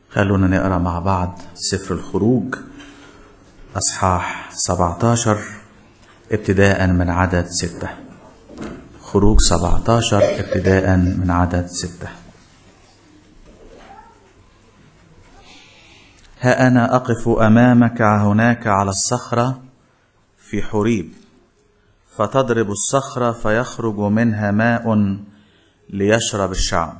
خلونا نقرا مع بعض سفر الخروج اصحاح 17 ابتداء من عدد ستة خروج 17 ابتداء من عدد ستة ها أنا أقف أمامك هناك على الصخرة في حريب فتضرب الصخرة فيخرج منها ماء ليشرب الشعب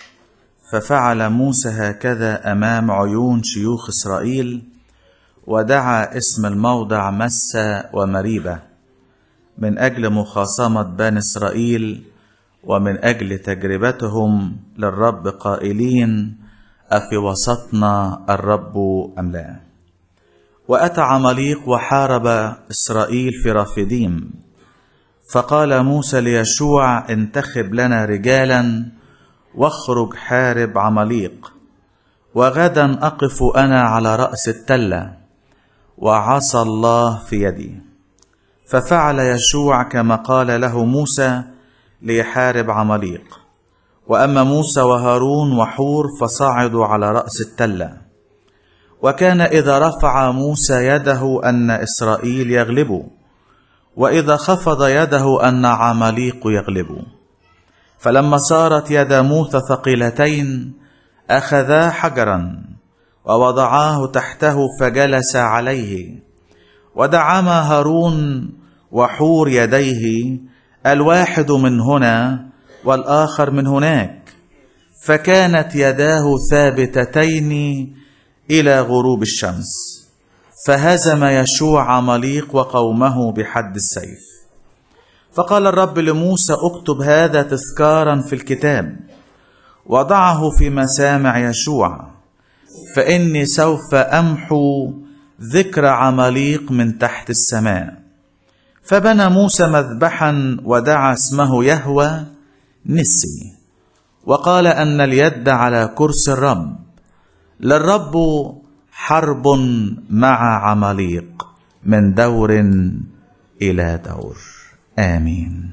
ففعل موسى هكذا امام عيون شيوخ اسرائيل ودعا اسم الموضع مسة ومريبة من اجل مخاصمة بني اسرائيل ومن اجل تجربتهم للرب قائلين افي وسطنا الرب ام لا واتى عماليق وحارب اسرائيل في رافديم فقال موسى ليشوع انتخب لنا رجالا واخرج حارب عماليق وغدا اقف انا على راس التله وعصى الله في يدي ففعل يشوع كما قال له موسى ليحارب عماليق واما موسى وهارون وحور فصعدوا على راس التله وكان اذا رفع موسى يده ان اسرائيل يغلبوا واذا خفض يده ان عماليق يغلبوا فلما صارت يد موسى ثقيلتين اخذا حجرا ووضعاه تحته فجلس عليه ودعما هارون وحور يديه الواحد من هنا والاخر من هناك فكانت يداه ثابتتين الى غروب الشمس فهزم يشوع عماليق وقومه بحد السيف فقال الرب لموسى اكتب هذا تذكارا في الكتاب وضعه في مسامع يشوع فاني سوف امحو ذكر عماليق من تحت السماء فبنى موسى مذبحا ودعا اسمه يهوى نسي وقال ان اليد على كرسي الرب للرب حرب مع عماليق من دور الى دور امين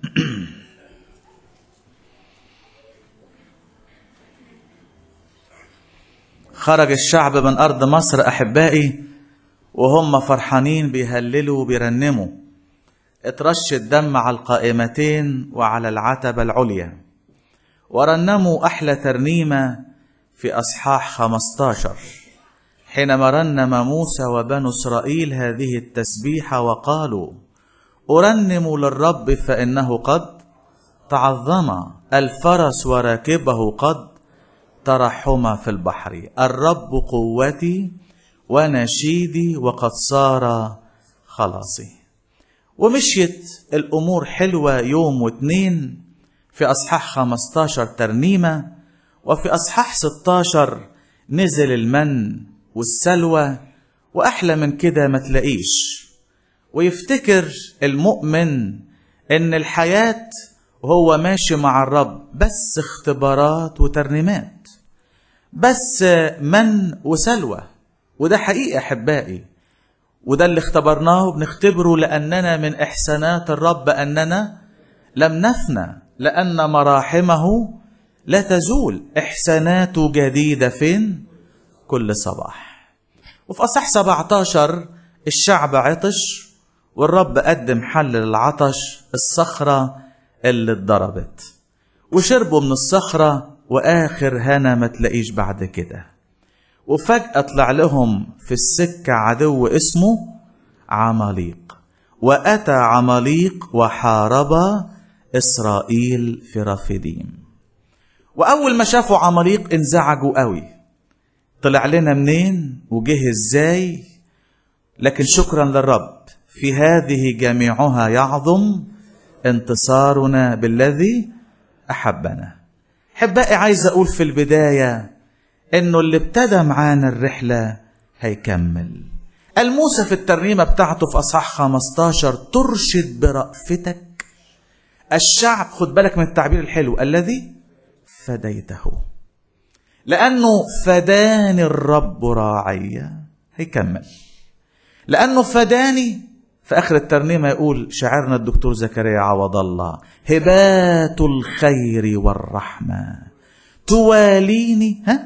خرج الشعب من ارض مصر احبائي وهم فرحانين بيهللوا وبيرنموا اترش الدم على القائمتين وعلى العتبه العليا ورنموا احلى ترنيمه في اصحاح 15 حينما رنم موسى وبنو اسرائيل هذه التسبيحه وقالوا ارنم للرب فانه قد تعظم الفرس وراكبه قد ترحم في البحر الرب قوتي ونشيدي وقد صار خلاصي ومشيت الامور حلوه يوم واتنين في اصحاح 15 ترنيمه وفي اصحاح 16 نزل المن والسلوى واحلى من كده ما تلاقيش ويفتكر المؤمن ان الحياه وهو ماشي مع الرب بس اختبارات وترنيمات بس من وسلوى وده حقيقي احبائي وده اللي اختبرناه بنختبره لاننا من احسانات الرب اننا لم نفنى لان مراحمه لا تزول احساناته جديده فين كل صباح وفي اصح 17 الشعب عطش والرب قدم حل للعطش الصخره اللي اتضربت وشربوا من الصخره واخر هنا ما تلاقيش بعد كده وفجاه طلع لهم في السكه عدو اسمه عماليق واتى عماليق وحارب اسرائيل في رافديم واول ما شافوا عماليق انزعجوا قوي طلع لنا منين وجه ازاي لكن شكرا للرب في هذه جميعها يعظم انتصارنا بالذي احبنا احبائي عايز اقول في البدايه انه اللي ابتدى معانا الرحله هيكمل الموسى في الترنيمه بتاعته في اصحاح 15 ترشد برافتك الشعب خد بالك من التعبير الحلو الذي فديته لانه فداني الرب راعيا هيكمل لانه فداني في اخر الترنيمه يقول شاعرنا الدكتور زكريا عوض الله هبات الخير والرحمه تواليني ها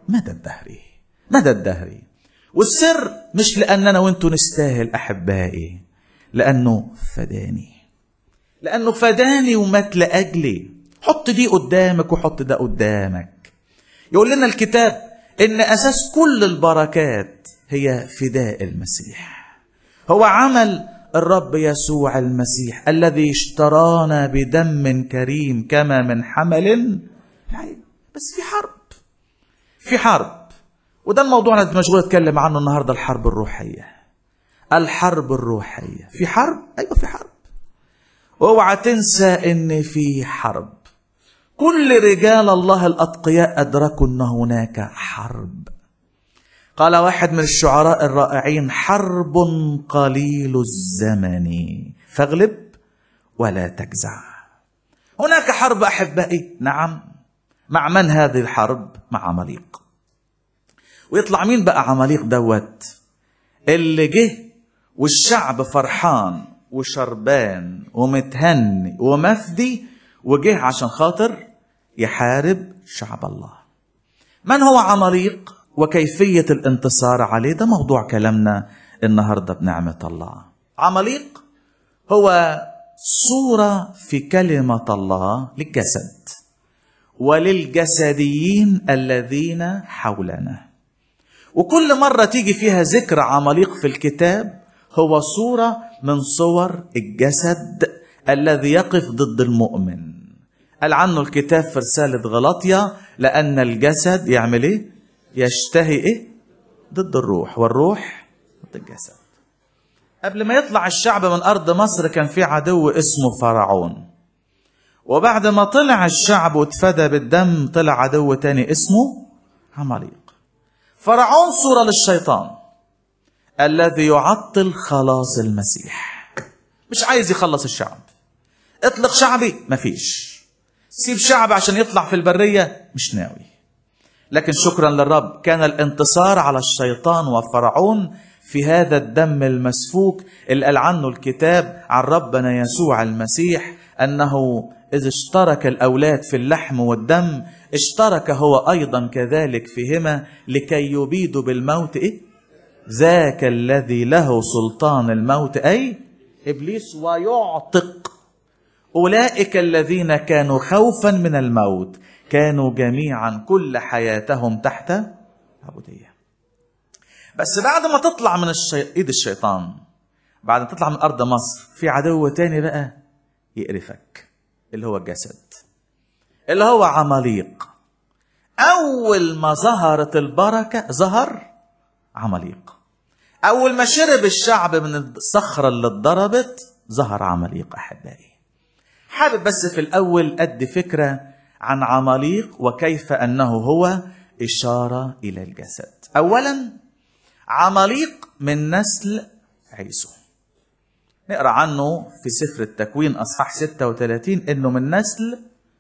مدى الدهر مدى الدهر والسر مش لأننا وانتوا نستاهل أحبائي لأنه فداني لأنه فداني ومات لأجلي حط دي قدامك وحط ده قدامك يقول لنا الكتاب إن أساس كل البركات هي فداء المسيح هو عمل الرب يسوع المسيح الذي اشترانا بدم كريم كما من حمل بس في حرب في حرب وده الموضوع اللي مشغول اتكلم عنه النهارده الحرب الروحيه الحرب الروحيه في حرب ايوه في حرب اوعى تنسى ان في حرب كل رجال الله الاتقياء ادركوا ان هناك حرب قال واحد من الشعراء الرائعين حرب قليل الزمن فاغلب ولا تجزع هناك حرب احبائي نعم مع من هذه الحرب مع عماليق ويطلع مين بقى عماليق دوت اللي جه والشعب فرحان وشربان ومتهني ومفدي وجه عشان خاطر يحارب شعب الله من هو عماليق وكيفية الانتصار عليه ده موضوع كلامنا النهاردة بنعمة الله عماليق هو صورة في كلمة الله للجسد وللجسديين الذين حولنا وكل مرة تيجي فيها ذكر عماليق في الكتاب هو صورة من صور الجسد الذي يقف ضد المؤمن قال عنه الكتاب في رسالة غلطية لأن الجسد يعمل إيه؟ يشتهي إيه؟ ضد الروح والروح ضد الجسد قبل ما يطلع الشعب من أرض مصر كان في عدو اسمه فرعون وبعد ما طلع الشعب واتفدى بالدم طلع عدو تاني اسمه عماليق فرعون صورة للشيطان الذي يعطل خلاص المسيح مش عايز يخلص الشعب اطلق شعبي مفيش سيب شعب عشان يطلع في البرية مش ناوي لكن شكرا للرب كان الانتصار على الشيطان وفرعون في هذا الدم المسفوك اللي قال عنه الكتاب عن ربنا يسوع المسيح انه اذ اشترك الاولاد في اللحم والدم اشترك هو ايضا كذلك فيهما لكي يبيدوا بالموت ايه ذاك الذي له سلطان الموت اي ابليس ويعتق اولئك الذين كانوا خوفا من الموت كانوا جميعا كل حياتهم تحت عبوديه بس بعد ما تطلع من الشي... ايد الشيطان بعد ما تطلع من ارض مصر في عدو تاني بقى يقرفك اللي هو الجسد اللي هو عماليق اول ما ظهرت البركه ظهر عماليق اول ما شرب الشعب من الصخره اللي اتضربت ظهر عماليق احبائي حابب بس في الاول ادي فكره عن عماليق وكيف انه هو اشاره الى الجسد اولا عماليق من نسل عيسو نقرا عنه في سفر التكوين اصحاح 36 انه من نسل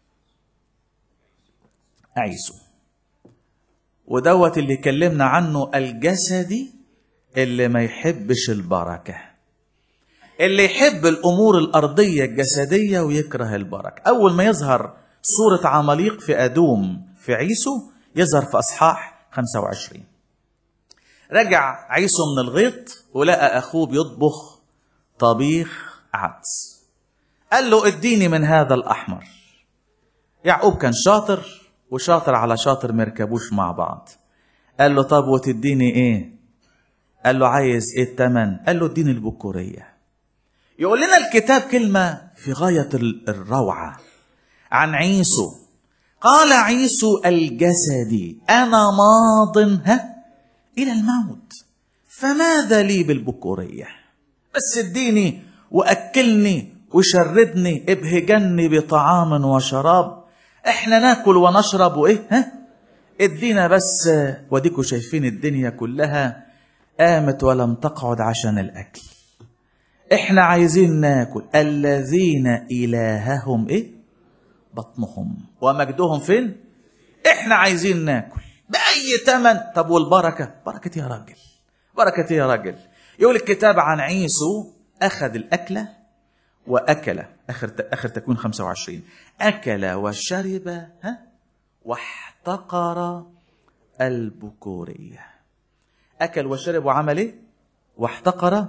عيسو ودوت اللي كلمنا عنه الجسدي اللي ما يحبش البركه اللي يحب الامور الارضيه الجسديه ويكره البركه اول ما يظهر صوره عماليق في ادوم في عيسو يظهر في اصحاح 25 رجع عيسو من الغيط ولقى اخوه بيطبخ طبيخ عدس قال له اديني من هذا الاحمر يعقوب كان شاطر وشاطر على شاطر مركبوش مع بعض قال له طب وتديني ايه قال له عايز ايه التمن قال له اديني البكوريه يقول لنا الكتاب كلمه في غايه الروعه عن عيسو قال عيسو الجسدي انا ماض ها الى الموت فماذا لي بالبكوريه بس اديني واكلني وشربني ابهجني بطعام وشراب احنا ناكل ونشرب وايه ها ادينا بس وديكوا شايفين الدنيا كلها قامت ولم تقعد عشان الاكل احنا عايزين ناكل الذين الههم ايه بطنهم ومجدهم فين احنا عايزين ناكل باي ثمن طب والبركه بركه يا راجل بركه يا راجل يقول الكتاب عن عيسو اخذ الاكله واكل اخر اخر تكوين 25 اكل وشرب ها واحتقر البكورية أكل وشرب وعمل إيه؟ واحتقر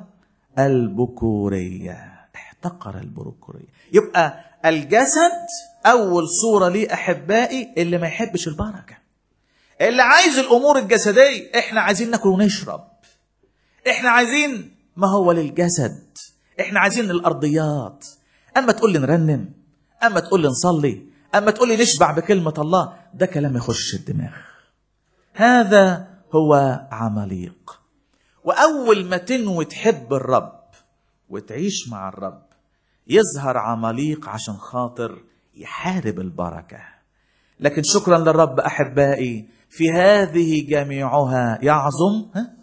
البكورية احتقر البكورية يبقى الجسد أول صورة ليه أحبائي اللي ما يحبش البركة اللي عايز الأمور الجسدية إحنا عايزين ناكل ونشرب إحنا عايزين ما هو للجسد إحنا عايزين الأرضيات أما تقول لي نرنم أما تقول لي نصلي أما تقول لي نشبع بكلمة الله ده كلام يخش الدماغ هذا هو عمليق وأول ما تنوي تحب الرب وتعيش مع الرب يظهر عمليق عشان خاطر يحارب البركة لكن شكرا للرب أحبائي في هذه جميعها يعظم ها؟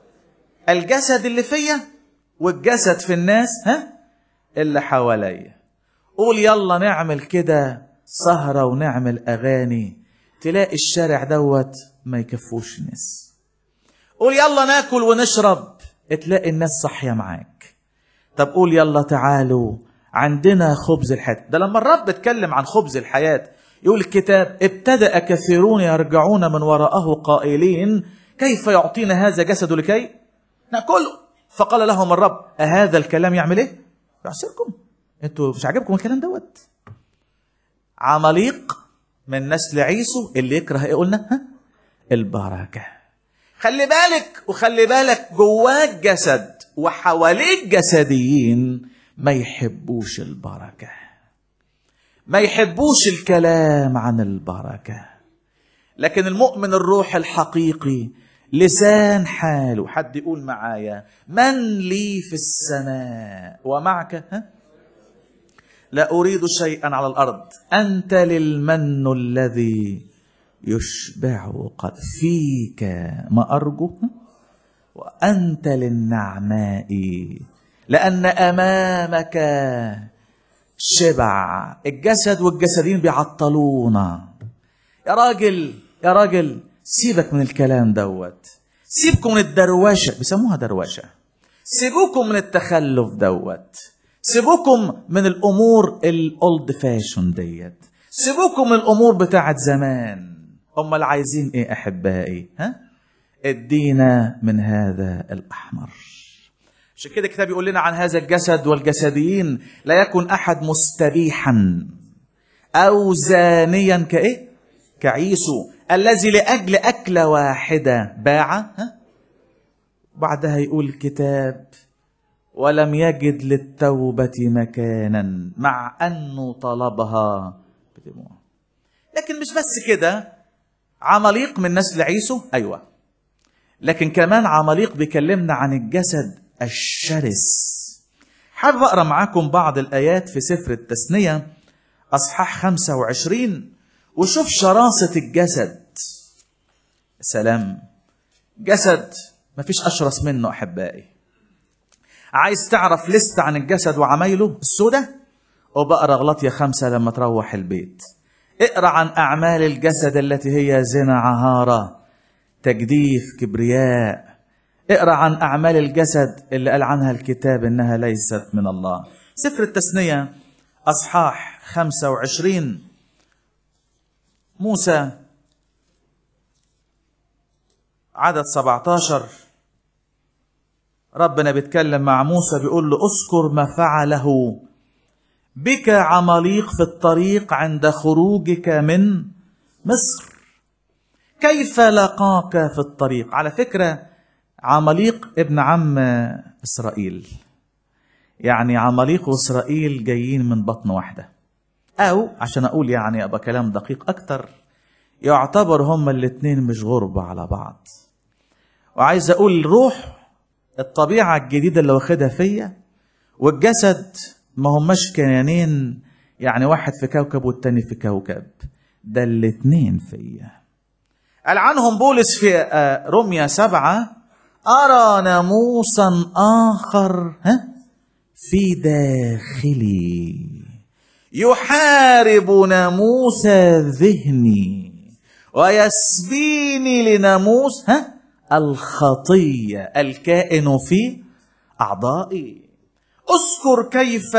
الجسد اللي فيا والجسد في الناس ها اللي حواليا قول يلا نعمل كده سهرة ونعمل أغاني تلاقي الشارع دوت ما يكفوش ناس قول يلا ناكل ونشرب تلاقي الناس صحية معاك طب قول يلا تعالوا عندنا خبز الحياة ده لما الرب اتكلم عن خبز الحياة يقول الكتاب ابتدأ كثيرون يرجعون من وراءه قائلين كيف يعطينا هذا جسده لكي ناكله فقال لهم الرب أهذا الكلام يعمل ايه يعسركم انتوا مش عاجبكم الكلام دوت عماليق من نسل عيسو اللي يكره ايه قلنا ها؟ البركه خلي بالك وخلي بالك جواك جسد وحواليك جسديين ما يحبوش البركه ما يحبوش الكلام عن البركه لكن المؤمن الروح الحقيقي لسان حاله حد يقول معايا من لي في السماء ومعك ها لا أريد شيئا على الأرض أنت للمن الذي يشبع قد فيك ما أرجو وأنت للنعماء لأن أمامك شبع الجسد والجسدين بيعطلونا يا راجل يا راجل سيبك من الكلام دوت سيبكم من الدروشه بيسموها دروشه سيبوكم من التخلف دوت سيبوكم من الامور الاولد فاشون ديت سيبوكم من الامور بتاعت زمان امال عايزين ايه احبائي ها ادينا من هذا الاحمر عشان كده الكتاب يقول لنا عن هذا الجسد والجسديين لا يكن احد مستبيحا او زانيا كايه كعيسو الذي لاجل اكله واحده باع ها بعدها يقول الكتاب ولم يجد للتوبة مكانا مع أنه طلبها بدموع لكن مش بس كده عماليق من نسل عيسو أيوة لكن كمان عماليق بيكلمنا عن الجسد الشرس حابب أقرأ معاكم بعض الآيات في سفر التثنية أصحاح 25 وشوف شراسة الجسد سلام جسد مفيش أشرس منه أحبائي عايز تعرف لست عن الجسد وعمايله السودة وبقرا غلطية خمسة لما تروح البيت اقرا عن أعمال الجسد التي هي زنا عهارة تجديف كبرياء اقرا عن أعمال الجسد اللي قال عنها الكتاب إنها ليست من الله سفر التثنية أصحاح 25 موسى عدد 17 ربنا بيتكلم مع موسى بيقول له اذكر ما فعله بك عماليق في الطريق عند خروجك من مصر كيف لقاك في الطريق على فكرة عماليق ابن عم إسرائيل يعني عماليق وإسرائيل جايين من بطن واحدة أو عشان أقول يعني أبقى كلام دقيق أكتر يعتبر هما الاتنين مش غربة على بعض وعايز أقول روح الطبيعة الجديدة اللي واخدها فيا والجسد ما هماش كيانين يعني واحد في كوكب والتاني في كوكب ده الاتنين فيا قال عنهم بولس في رمية سبعة أرى ناموسا آخر ها في داخلي يحارب ناموس ذهني ويسبيني لناموس ها الخطية الكائن في أعضائي اذكر كيف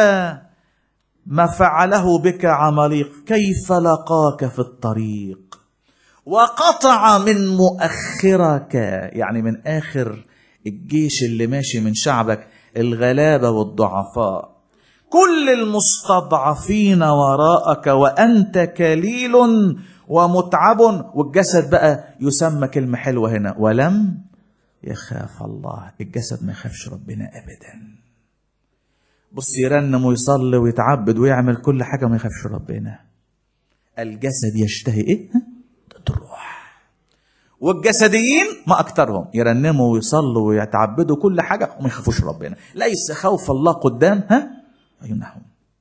ما فعله بك عماليق كيف لقاك في الطريق وقطع من مؤخرك يعني من آخر الجيش اللي ماشي من شعبك الغلابة والضعفاء كل المستضعفين وراءك وأنت كليل ومتعب والجسد بقى يسمى كلمة حلوة هنا ولم يخاف الله الجسد ما يخافش ربنا أبدا بص يرنم ويصلي ويتعبد ويعمل كل حاجة ما يخافش ربنا الجسد يشتهي ايه ضد الروح والجسديين ما اكترهم يرنموا ويصلوا ويتعبدوا كل حاجة وما يخافوش ربنا ليس خوف الله قدام ها عيونهم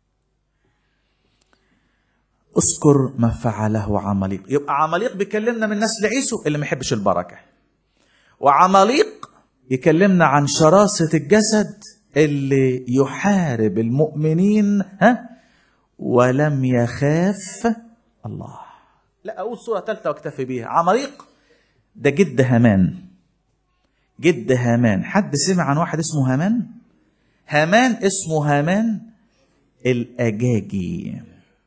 اذكر ما فعله عماليق يبقى عماليق بيكلمنا من نسل عيسو اللي ما يحبش البركة وعماليق يكلمنا عن شراسة الجسد اللي يحارب المؤمنين ها ولم يخاف الله لا اقول صورة ثالثة واكتفي بيها عماليق ده جد هامان جد هامان حد سمع عن واحد اسمه هامان هامان اسمه هامان الأجاجي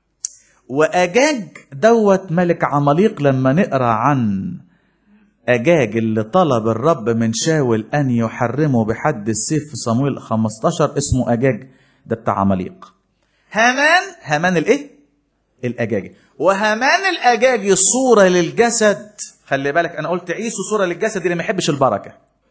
وأجاج دوت ملك عماليق لما نقرأ عن أجاج اللي طلب الرب من شاول أن يحرمه بحد السيف في صمويل 15 اسمه أجاج ده بتاع عماليق هامان هامان الإيه؟ الأجاجي وهامان الأجاجي صورة للجسد خلي بالك أنا قلت عيسو صورة للجسد اللي ما يحبش البركة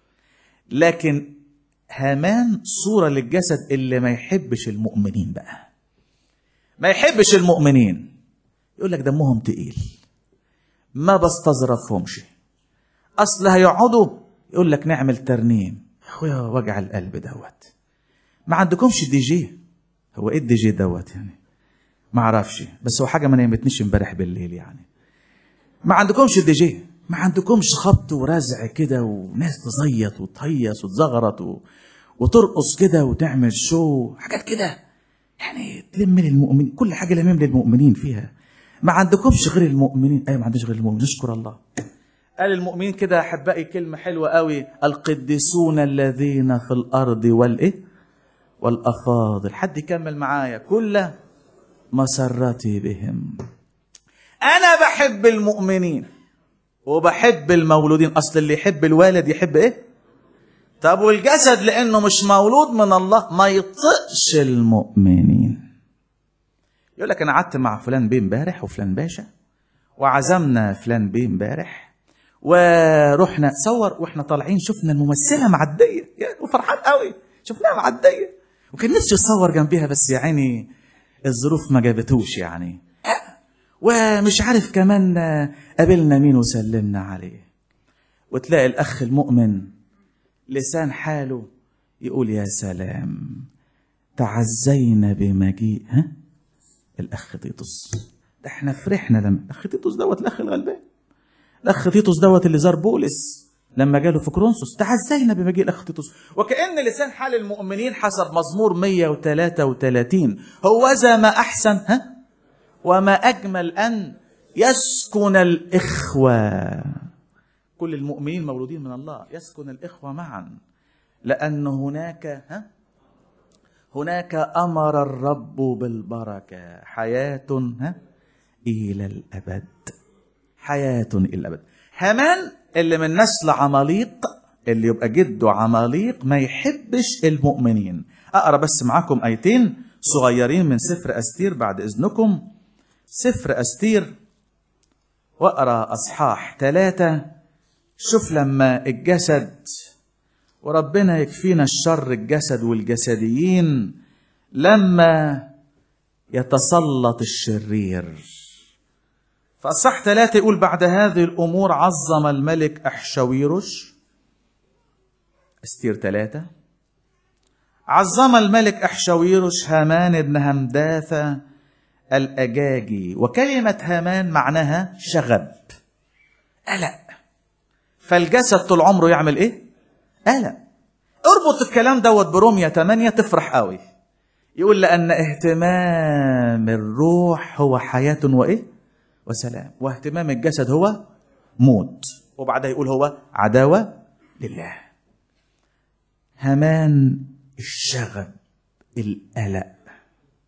لكن هامان صورة للجسد اللي ما يحبش المؤمنين بقى ما يحبش المؤمنين يقول لك دمهم تقيل ما بستظرفهمش اصل هيقعدوا يقول لك نعمل ترنيم اخويا وجع القلب دوت ما عندكمش دي جي هو ايه الدي جي دوت يعني ما اعرفش بس هو حاجه ما نيمتنيش امبارح بالليل يعني ما عندكمش الدي جي ما عندكمش خبط ورزع كده وناس تزيط وتهيص وتزغرط و... وترقص كده وتعمل شو حاجات كده يعني تلم للمؤمنين كل حاجه لمم للمؤمنين فيها ما عندكمش غير المؤمنين ايوه ما عندناش غير المؤمنين نشكر الله قال المؤمنين كده احبائي كلمه حلوه قوي القديسون الذين في الارض والايه والافاضل حد يكمل معايا كل مسرتي بهم انا بحب المؤمنين وبحب المولودين اصل اللي يحب الوالد يحب ايه طب والجسد لانه مش مولود من الله ما يطقش المؤمنين يقول لك انا قعدت مع فلان بيه امبارح وفلان باشا وعزمنا فلان بيه امبارح ورحنا تصور واحنا طالعين شفنا الممثله معديه يعني وفرحان قوي شفناها معديه وكان نفسي يتصور جنبيها بس يا عيني الظروف ما جابتوش يعني ومش عارف كمان قابلنا مين وسلمنا عليه وتلاقي الاخ المؤمن لسان حاله يقول يا سلام تعزينا بمجيء ها الاخ تيتوس ده احنا فرحنا لما الاخ تيتوس دوت الاخ الغلبان الاخ تيتوس دوت اللي زار بولس لما جاله في كرونسوس تعزينا بمجيء الاخ تيتوس وكأن لسان حال المؤمنين حسب مزمور 133 هو ذا ما احسن ها وما اجمل ان يسكن الاخوه كل المؤمنين مولودين من الله يسكن الإخوة معا لأن هناك ها هناك أمر الرب بالبركة حياة ها إلى الأبد حياة إلى الأبد همان اللي من نسل عماليق اللي يبقى جده عماليق ما يحبش المؤمنين أقرأ بس معاكم آيتين صغيرين من سفر أستير بعد إذنكم سفر أستير وأقرأ أصحاح ثلاثة شوف لما الجسد وربنا يكفينا الشر الجسد والجسديين لما يتسلط الشرير فالصح ثلاثة يقول بعد هذه الأمور عظم الملك أحشويرش استير ثلاثة عظم الملك أحشويرش هامان بن همداثة الأجاجي وكلمة هامان معناها شغب قلق فالجسد طول عمره يعمل ايه؟ قلق اربط الكلام دوت بروميا 8 تفرح قوي يقول لأن اهتمام الروح هو حياة وإيه؟ وسلام واهتمام الجسد هو موت وبعدها يقول هو عداوة لله همان الشغب القلق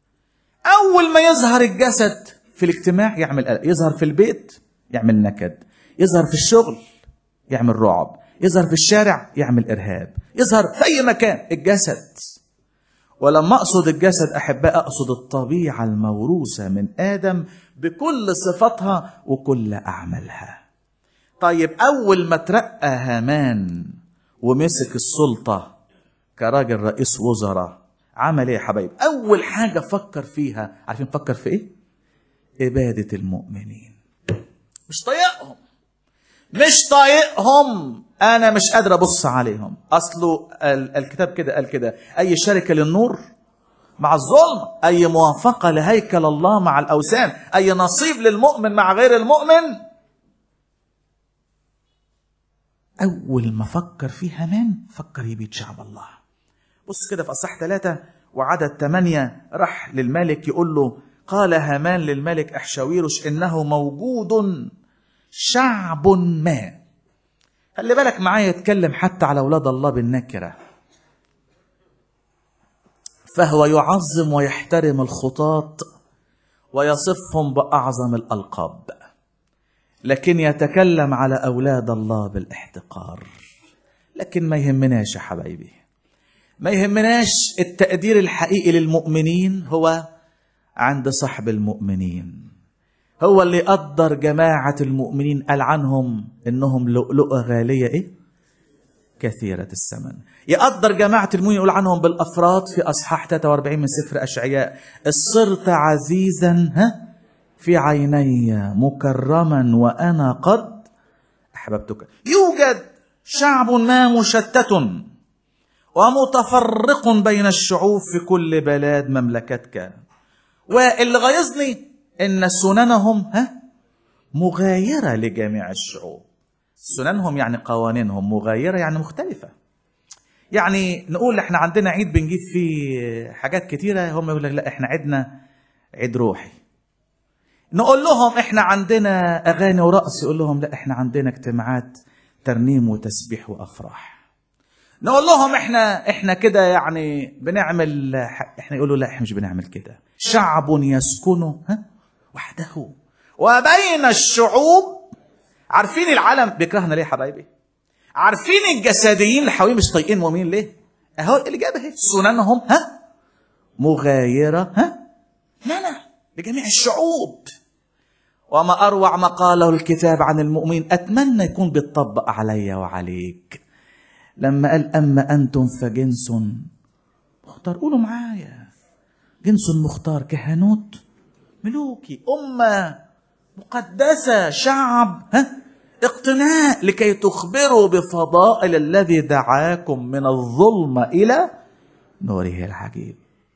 أول ما يظهر الجسد في الاجتماع يعمل قلق يظهر في البيت يعمل نكد يظهر في الشغل يعمل رعب يظهر في الشارع يعمل إرهاب يظهر في أي مكان الجسد ولما أقصد الجسد أحباء أقصد الطبيعة الموروثة من آدم بكل صفاتها وكل أعمالها طيب أول ما ترقى هامان ومسك السلطة كراجل رئيس وزراء عمل ايه يا حبايب اول حاجه فكر فيها عارفين فكر في ايه اباده المؤمنين مش طايقهم مش طايقهم انا مش قادر ابص عليهم اصله ال- الكتاب كده قال كده اي شركه للنور مع الظلم اي موافقه لهيكل الله مع الاوثان اي نصيب للمؤمن مع غير المؤمن اول ما فكر في هامان فكر يبيد شعب الله بص كده في اصح ثلاثة وعدد ثمانية راح للملك يقول له قال هامان للملك احشاويرش انه موجود شعب ما خلي بالك معايا يتكلم حتى على اولاد الله بالنكره فهو يعظم ويحترم الخطاة ويصفهم باعظم الالقاب لكن يتكلم على اولاد الله بالاحتقار لكن ما يهمناش يا حبايبي ما يهمناش التقدير الحقيقي للمؤمنين هو عند صاحب المؤمنين هو اللي قدر جماعة المؤمنين قال عنهم إنهم لؤلؤة غالية إيه؟ كثيرة الثمن يقدر جماعة المؤمنين يقول عنهم بالأفراد في أصحاح 43 من سفر أشعياء صرت عزيزا ها في عيني مكرما وأنا قد أحببتك يوجد شعب ما مشتت ومتفرق بين الشعوب في كل بلاد مملكتك واللي غيظني ان سننهم ها مغايره لجميع الشعوب سننهم يعني قوانينهم مغايره يعني مختلفه يعني نقول احنا عندنا عيد بنجيب فيه حاجات كتيره هم يقول لك لا احنا عيدنا عيد روحي نقول لهم احنا عندنا اغاني ورقص يقول لهم لا احنا عندنا اجتماعات ترنيم وتسبيح وافراح نقول لهم احنا احنا كده يعني بنعمل احنا يقولوا لا احنا مش بنعمل كده شعب يسكن ها وحده وبين الشعوب عارفين العالم بيكرهنا ليه يا حبايبي عارفين الجسديين اللي حوالين مش طايقين مؤمنين ليه اهو الاجابه اهي سننهم ها مغايره ها لا لا لجميع الشعوب وما اروع ما قاله الكتاب عن المؤمنين اتمنى يكون بيطبق عليا وعليك لما قال أما أنتم فجنس مختار قولوا معايا جنس مختار كهنوت ملوكي أمة مقدسة شعب ها اقتناء لكي تخبروا بفضائل الذي دعاكم من الظلمة إلى نوره العجيب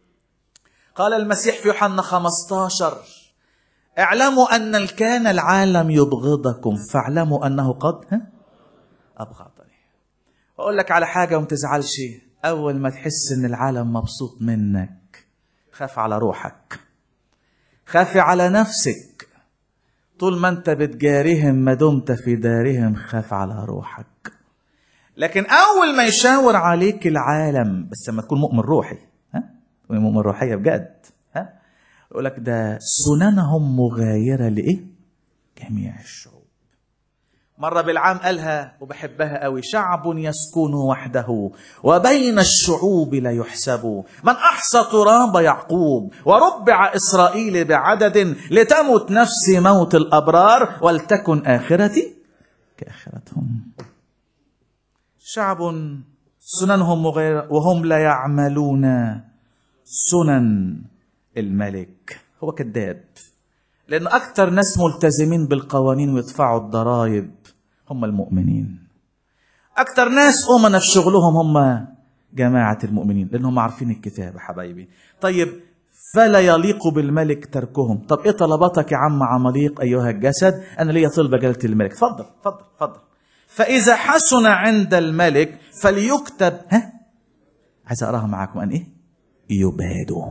قال المسيح في يوحنا 15 اعلموا أن كان العالم يبغضكم فاعلموا أنه قد ها أبغضني اقول لك على حاجه وما تزعلش اول ما تحس ان العالم مبسوط منك خاف على روحك خاف على نفسك طول ما انت بتجاريهم ما دمت في دارهم خاف على روحك لكن اول ما يشاور عليك العالم بس لما تكون مؤمن روحي ها تكون مؤمن روحيه بجد ها يقول لك ده سننهم مغايره لايه جميع الشعوب مرة بالعام قالها وبحبها قوي شعب يسكن وحده وبين الشعوب لا يحسب من أحصى تراب يعقوب وربع إسرائيل بعدد لتمت نفسي موت الأبرار ولتكن آخرتي كآخرتهم شعب سننهم مغير وهم لا يعملون سنن الملك هو كذاب لأن أكثر ناس ملتزمين بالقوانين ويدفعوا الضرائب هم المؤمنين أكثر ناس أمنا في شغلهم هم جماعة المؤمنين لأنهم عارفين الكتاب يا حبايبي طيب فلا يليق بالملك تركهم طب ايه طلباتك يا عم عماليق ايها الجسد انا ليا طلبه جلاله الملك اتفضل اتفضل اتفضل فاذا حسن عند الملك فليكتب ها عايز اقراها معاكم ان ايه يبادوا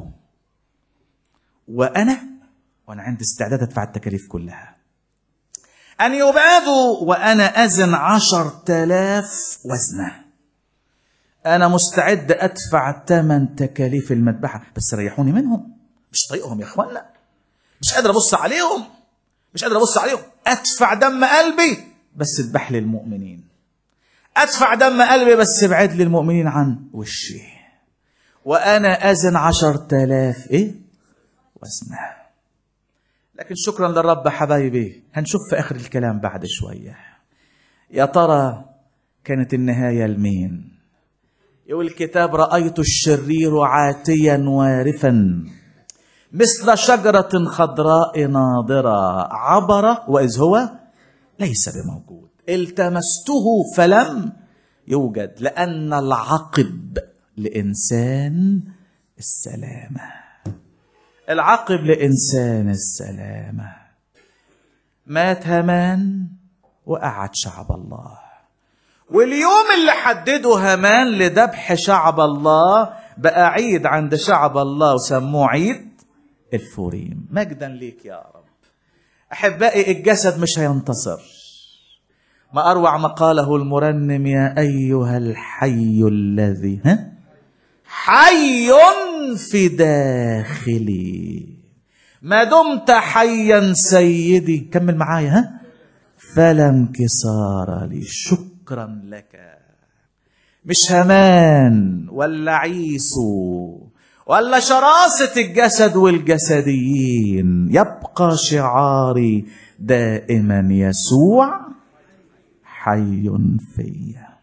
وانا وانا عندي استعداد ادفع التكاليف كلها ان يبادوا وانا ازن عشر تلاف وزنه انا مستعد ادفع ثمن تكاليف المذبحه بس ريحوني منهم مش طايقهم يا اخوانا مش قادر ابص عليهم مش قادر ابص عليهم ادفع دم قلبي بس اذبح لي المؤمنين ادفع دم قلبي بس ابعد لي المؤمنين عن وشي وانا اذن عشر تلاف ايه واسمع لكن شكرا للرب حبايبي هنشوف في اخر الكلام بعد شويه يا ترى كانت النهايه لمين يقول الكتاب رايت الشرير عاتيا وارفا مثل شجره خضراء ناضره عبر واذ هو ليس بموجود التمسته فلم يوجد لان العقب لانسان السلامه العقب لانسان السلامه مات هامان وقعد شعب الله واليوم اللي حدده هامان لذبح شعب الله بقى عيد عند شعب الله وسموه عيد الفوريم مجدا ليك يا رب احبائي الجسد مش هينتصر ما اروع ما قاله المرنم يا ايها الحي الذي ها حي في داخلي ما دمت حيا سيدي كمل معايا ها فلا انكسار لي شكرا لك مش همان ولا عيسو ولا شراسة الجسد والجسديين يبقى شعاري دائما يسوع حي فيا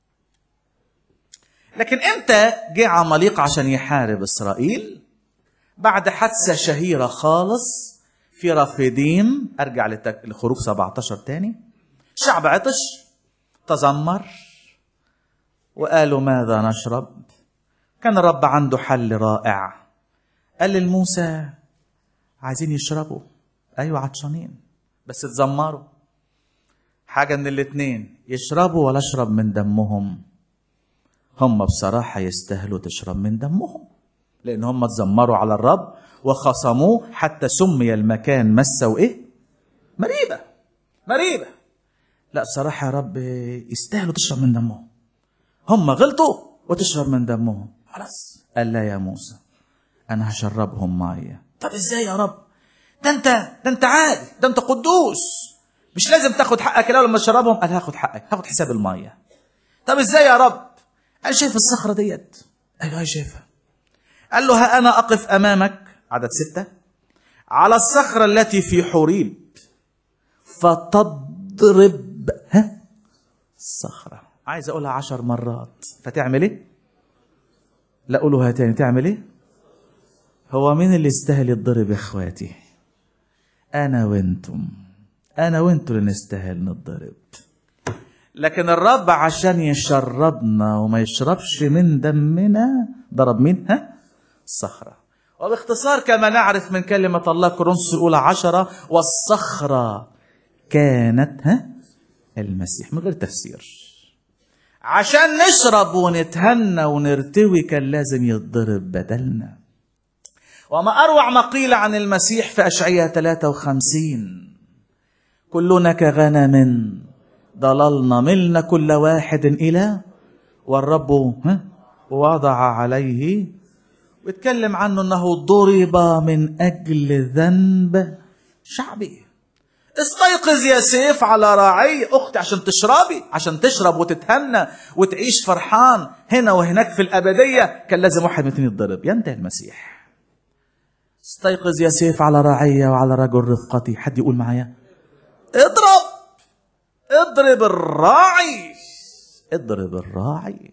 لكن امتى جه عماليق عشان يحارب اسرائيل بعد حادثه شهيره خالص في رافدين ارجع لتك... لخروج 17 تاني شعب عطش تذمر وقالوا ماذا نشرب كان الرب عنده حل رائع قال لموسى عايزين يشربوا ايوه عطشانين بس تذمروا حاجه من الاتنين يشربوا ولا اشرب من دمهم هم بصراحة يستاهلوا تشرب من دمهم لأن هم تذمروا على الرب وخصموه حتى سمي المكان مسة وإيه؟ مريبة مريبة لا بصراحة يا رب يستاهلوا تشرب من دمهم هم غلطوا وتشرب من دمهم خلاص قال لا يا موسى أنا هشربهم مية طب إزاي يا رب؟ ده أنت ده أنت عادي ده أنت قدوس مش لازم تاخد حقك الأول لما تشربهم قال هاخد حقك هاخد حساب المية طب إزاي يا رب؟ قال شايف الصخرة ديت قال له هاي شايفها قال له ها أنا أقف أمامك عدد ستة على الصخرة التي في حوريب فتضرب ها الصخرة عايز أقولها عشر مرات فتعمل إيه؟ لا أقولها تاني تعمل إيه؟ هو مين اللي يستاهل يتضرب يا إخواتي؟ أنا وأنتم أنا وأنتم اللي نستاهل نتضرب لكن الرب عشان يشربنا وما يشربش من دمنا ضرب مين ها الصخرة وباختصار كما نعرف من كلمة الله كورنثوس الأولى عشرة والصخرة كانت ها المسيح من غير تفسير عشان نشرب ونتهنى ونرتوي كان لازم يتضرب بدلنا وما أروع ما قيل عن المسيح في أشعية 53 كلنا كغنم ضللنا ملنا كل واحد إلى والرب ها وضع عليه ويتكلم عنه أنه ضرب من أجل ذنب شعبي استيقظ يا سيف على راعي أختي عشان تشربي عشان تشرب وتتهنى وتعيش فرحان هنا وهناك في الأبدية كان لازم واحد من الاثنين يتضرب ينتهي المسيح استيقظ يا سيف على راعية وعلى رجل رفقتي حد يقول معايا اضرب اضرب الراعي اضرب الراعي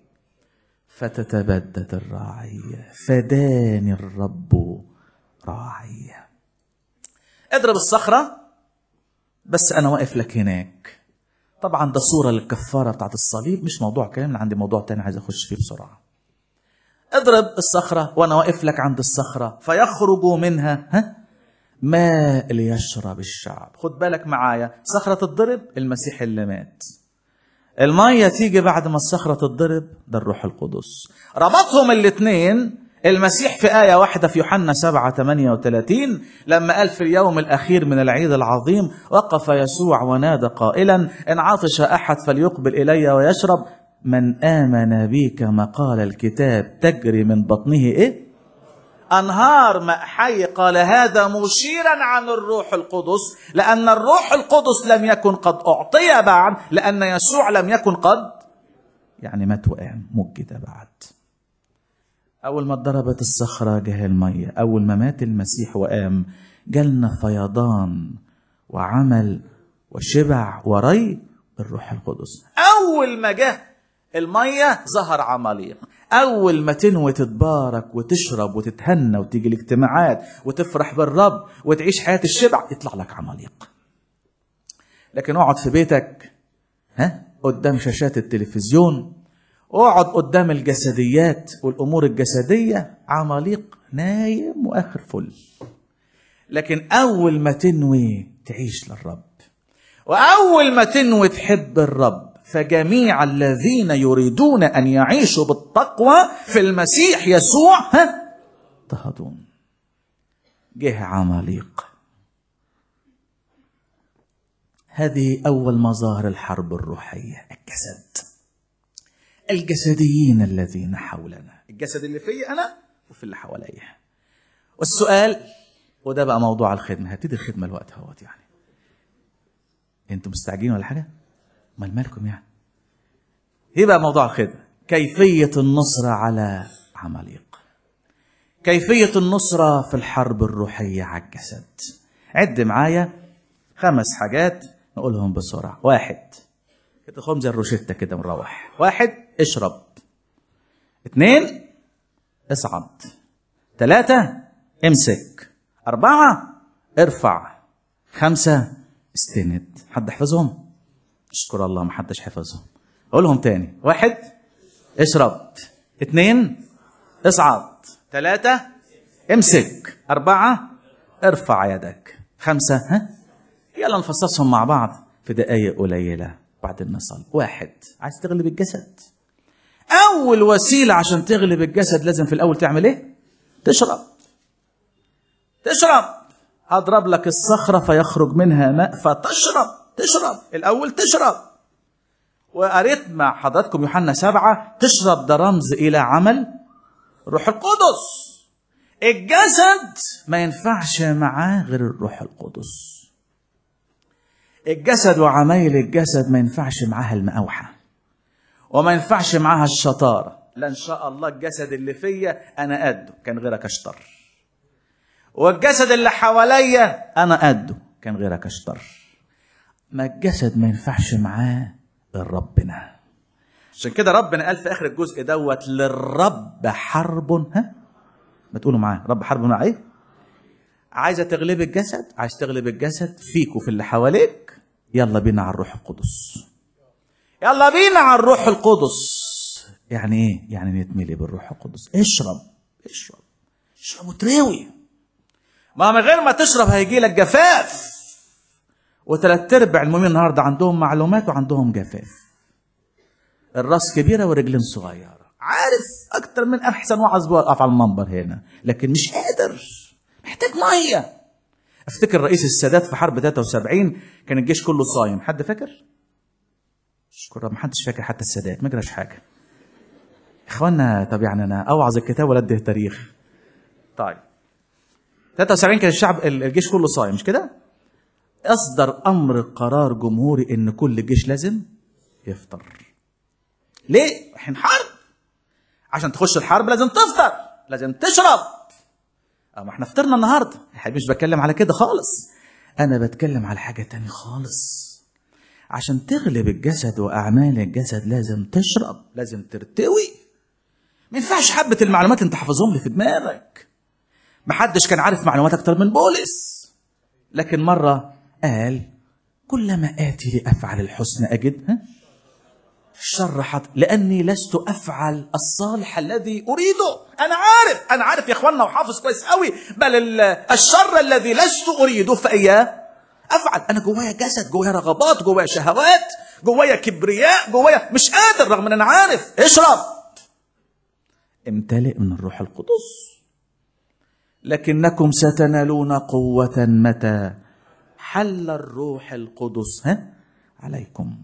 فتتبدد الراعية فداني الرب راعية اضرب الصخرة بس أنا واقف لك هناك طبعا ده صورة للكفارة بتاعت الصليب مش موضوع كامل عندي موضوع تاني عايز أخش فيه بسرعة اضرب الصخرة وأنا واقف لك عند الصخرة فيخرج منها ها ماء ليشرب الشعب خد بالك معايا صخرة تتضرب المسيح اللي مات المية تيجي بعد ما الصخرة تتضرب ده الروح القدس ربطهم الاثنين المسيح في آية واحدة في يوحنا 7 38 لما قال في اليوم الأخير من العيد العظيم وقف يسوع ونادى قائلا إن عطش أحد فليقبل إلي ويشرب من آمن بي كما قال الكتاب تجري من بطنه إيه؟ أنهار ماء حي قال هذا مشيرا عن الروح القدس لأن الروح القدس لم يكن قد أعطي بعد لأن يسوع لم يكن قد يعني مات وقام مجد بعد أول ما اتضربت الصخرة جه المية أول ما مات المسيح وقام جالنا فيضان وعمل وشبع وري بالروح القدس أول ما جه المية ظهر عماليق أول ما تنوي تتبارك وتشرب وتتهنى وتيجي الاجتماعات وتفرح بالرب وتعيش حياة الشبع يطلع لك عماليق لكن اقعد في بيتك ها قدام شاشات التلفزيون اقعد قدام الجسديات والامور الجسديه عماليق نايم واخر فل لكن اول ما تنوي تعيش للرب واول ما تنوي تحب الرب فجميع الذين يريدون ان يعيشوا بالتقوى في المسيح يسوع ها اضطهدون جه عماليق هذه اول مظاهر الحرب الروحيه الجسد الجسديين الذين حولنا الجسد اللي فيا انا وفي اللي حواليا والسؤال وده بقى موضوع الخدمه هبتدي الخدمه الوقت اهوت يعني انتوا مستعجلين ولا حاجه امال مالكم يعني ايه بقى موضوع الخدمه كيفيه النصره على عماليق كيفيه النصره في الحرب الروحيه على الجسد عد معايا خمس حاجات نقولهم بسرعه واحد كده خم زي الروشتة كده مروح واحد اشرب اتنين اصعد ثلاثة امسك أربعة ارفع خمسة استند حد حفظهم اشكر الله ما حدش حفظهم اقولهم تاني واحد اشرب اتنين اصعد ثلاثة امسك أربعة ارفع يدك خمسة ها يلا نفصصهم مع بعض في دقايق قليلة بعد النصل واحد عايز تغلب الجسد أول وسيلة عشان تغلب الجسد لازم في الأول تعمل إيه؟ تشرب تشرب أضرب لك الصخرة فيخرج منها ماء فتشرب تشرب الأول تشرب وقريت مع حضراتكم يوحنا سبعة تشرب ده رمز إلى عمل روح القدس الجسد ما ينفعش معاه غير الروح القدس الجسد وعمايل الجسد ما ينفعش معاها المقاوحة وما ينفعش معاها الشطارة لا إن شاء الله الجسد اللي فيا أنا قده كان غيرك أشطر والجسد اللي حواليا أنا قده كان غيرك أشطر ما الجسد ما ينفعش معاه غير ربنا عشان كده ربنا قال في آخر الجزء دوت للرب حرب ها ما تقولوا معاه رب حرب مع ايه عايزه تغلب الجسد عايز تغلب الجسد فيك وفي اللي حواليك يلا بينا على الروح القدس يلا بينا على الروح القدس يعني ايه يعني نتملي بالروح القدس اشرب اشرب اشرب وتروي ما من غير ما تشرب هيجي لك جفاف وثلاث ارباع المؤمنين النهارده عندهم معلومات وعندهم جفاف الراس كبيره والرجلين صغيره عارف اكتر من احسن وعظ بوقف على المنبر هنا لكن مش قادر محتاج ميه افتكر رئيس السادات في حرب 73 كان الجيش كله صايم حد فاكر شكرا ما حدش فاكر حتى السادات ما جراش حاجه اخوانا طب يعني انا اوعظ الكتاب ولا ادي تاريخ طيب 73 كان الشعب الجيش كله صايم مش كده اصدر امر قرار جمهوري ان كل جيش لازم يفطر ليه رايحين حرب عشان تخش الحرب لازم تفطر لازم تشرب اه ما احنا فطرنا النهارده يا حبيبي مش بتكلم على كده خالص انا بتكلم على حاجه تاني خالص عشان تغلب الجسد واعمال الجسد لازم تشرب لازم ترتوي ما ينفعش حبه المعلومات اللي انت حافظهم لي في دماغك محدش كان عارف معلومات اكتر من بولس لكن مره قال كلما اتي لافعل الحسن اجد ها الشر حط لاني لست افعل الصالح الذي اريده انا عارف انا عارف يا اخوانا وحافظ كويس قوي بل ال- الشر الذي لست اريده فاياه افعل انا جوايا جسد جوايا رغبات جوايا شهوات جوايا كبرياء جوايا مش قادر رغم ان انا عارف اشرب امتلئ من الروح القدس لكنكم ستنالون قوة متى حل الروح القدس ها عليكم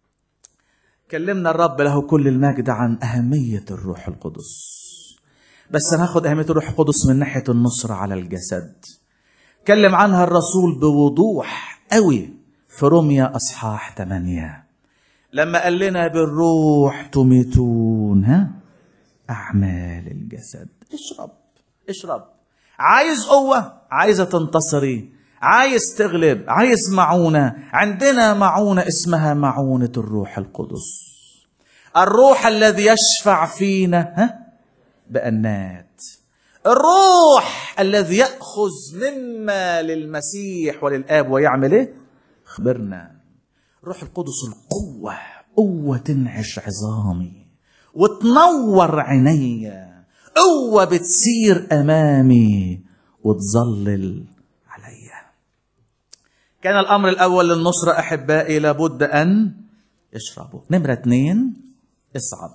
كلمنا الرب له كل المجد عن أهمية الروح القدس بس انا هاخد اهميه الروح القدس من ناحيه النصره على الجسد اتكلم عنها الرسول بوضوح قوي في روميا اصحاح 8 لما قال لنا بالروح تميتون ها اعمال الجسد اشرب اشرب عايز قوه عايزه تنتصري عايز تغلب عايز معونه عندنا معونه اسمها معونه الروح القدس الروح الذي يشفع فينا ها بأنات الروح الذي يأخذ مما للمسيح وللآب ويعمل إيه؟ خبرنا روح القدس القوة قوة تنعش عظامي وتنور عيني قوة بتسير أمامي وتظلل عليا كان الأمر الأول للنصرة أحبائي لابد أن يشربوا نمرة اثنين اصعد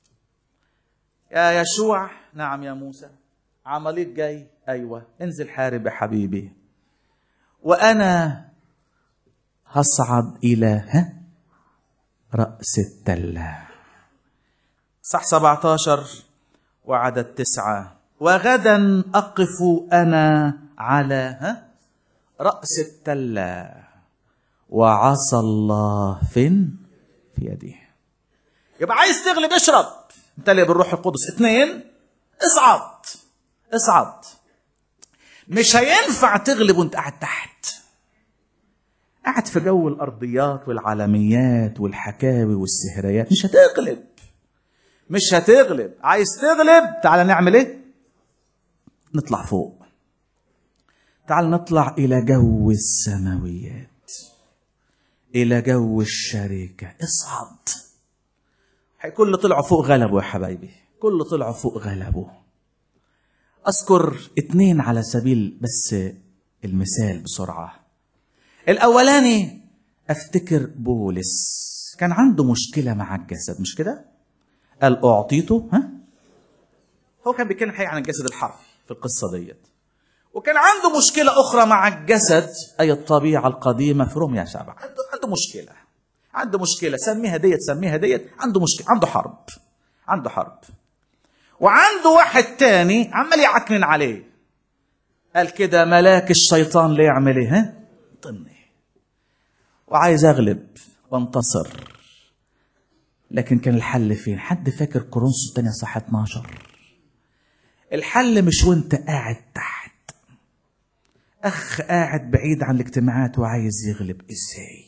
يا يشوع نعم يا موسى عمليك جاي ايوه انزل حارب يا حبيبي وانا هصعد الى ها راس التله صح 17 وعدد تسعة وغدا أقف أنا على ها رأس التلة وعصى الله فين في يديه يبقى عايز تغلب اشرب امتلئ بالروح القدس اثنين اصعد اصعد مش هينفع تغلب وانت قاعد تحت قاعد في جو الارضيات والعالميات والحكاوي والسهريات مش هتغلب مش هتغلب عايز تغلب تعال نعمل ايه نطلع فوق تعال نطلع الى جو السماويات الى جو الشركه اصعد كل اللي طلعوا فوق غلبوا يا حبايبي كل اللي طلعوا فوق غلبوا اذكر اتنين على سبيل بس المثال بسرعه الاولاني افتكر بولس كان عنده مشكله مع الجسد مش كده قال اعطيته ها هو كان بيتكلم حقيقة عن الجسد الحرفي في القصه ديت وكان عنده مشكله اخرى مع الجسد اي الطبيعه القديمه في روميا سبعه عنده عنده مشكله عنده مشكله سميها ديت سميها ديت عنده مشكله عنده حرب عنده حرب وعنده واحد تاني عمال يعكنن عليه قال كده ملاك الشيطان ليه يعمل ايه ها طني وعايز اغلب وانتصر لكن كان الحل فين حد فاكر كورنثوس الثانية صح 12 الحل مش وانت قاعد تحت اخ قاعد بعيد عن الاجتماعات وعايز يغلب ازاي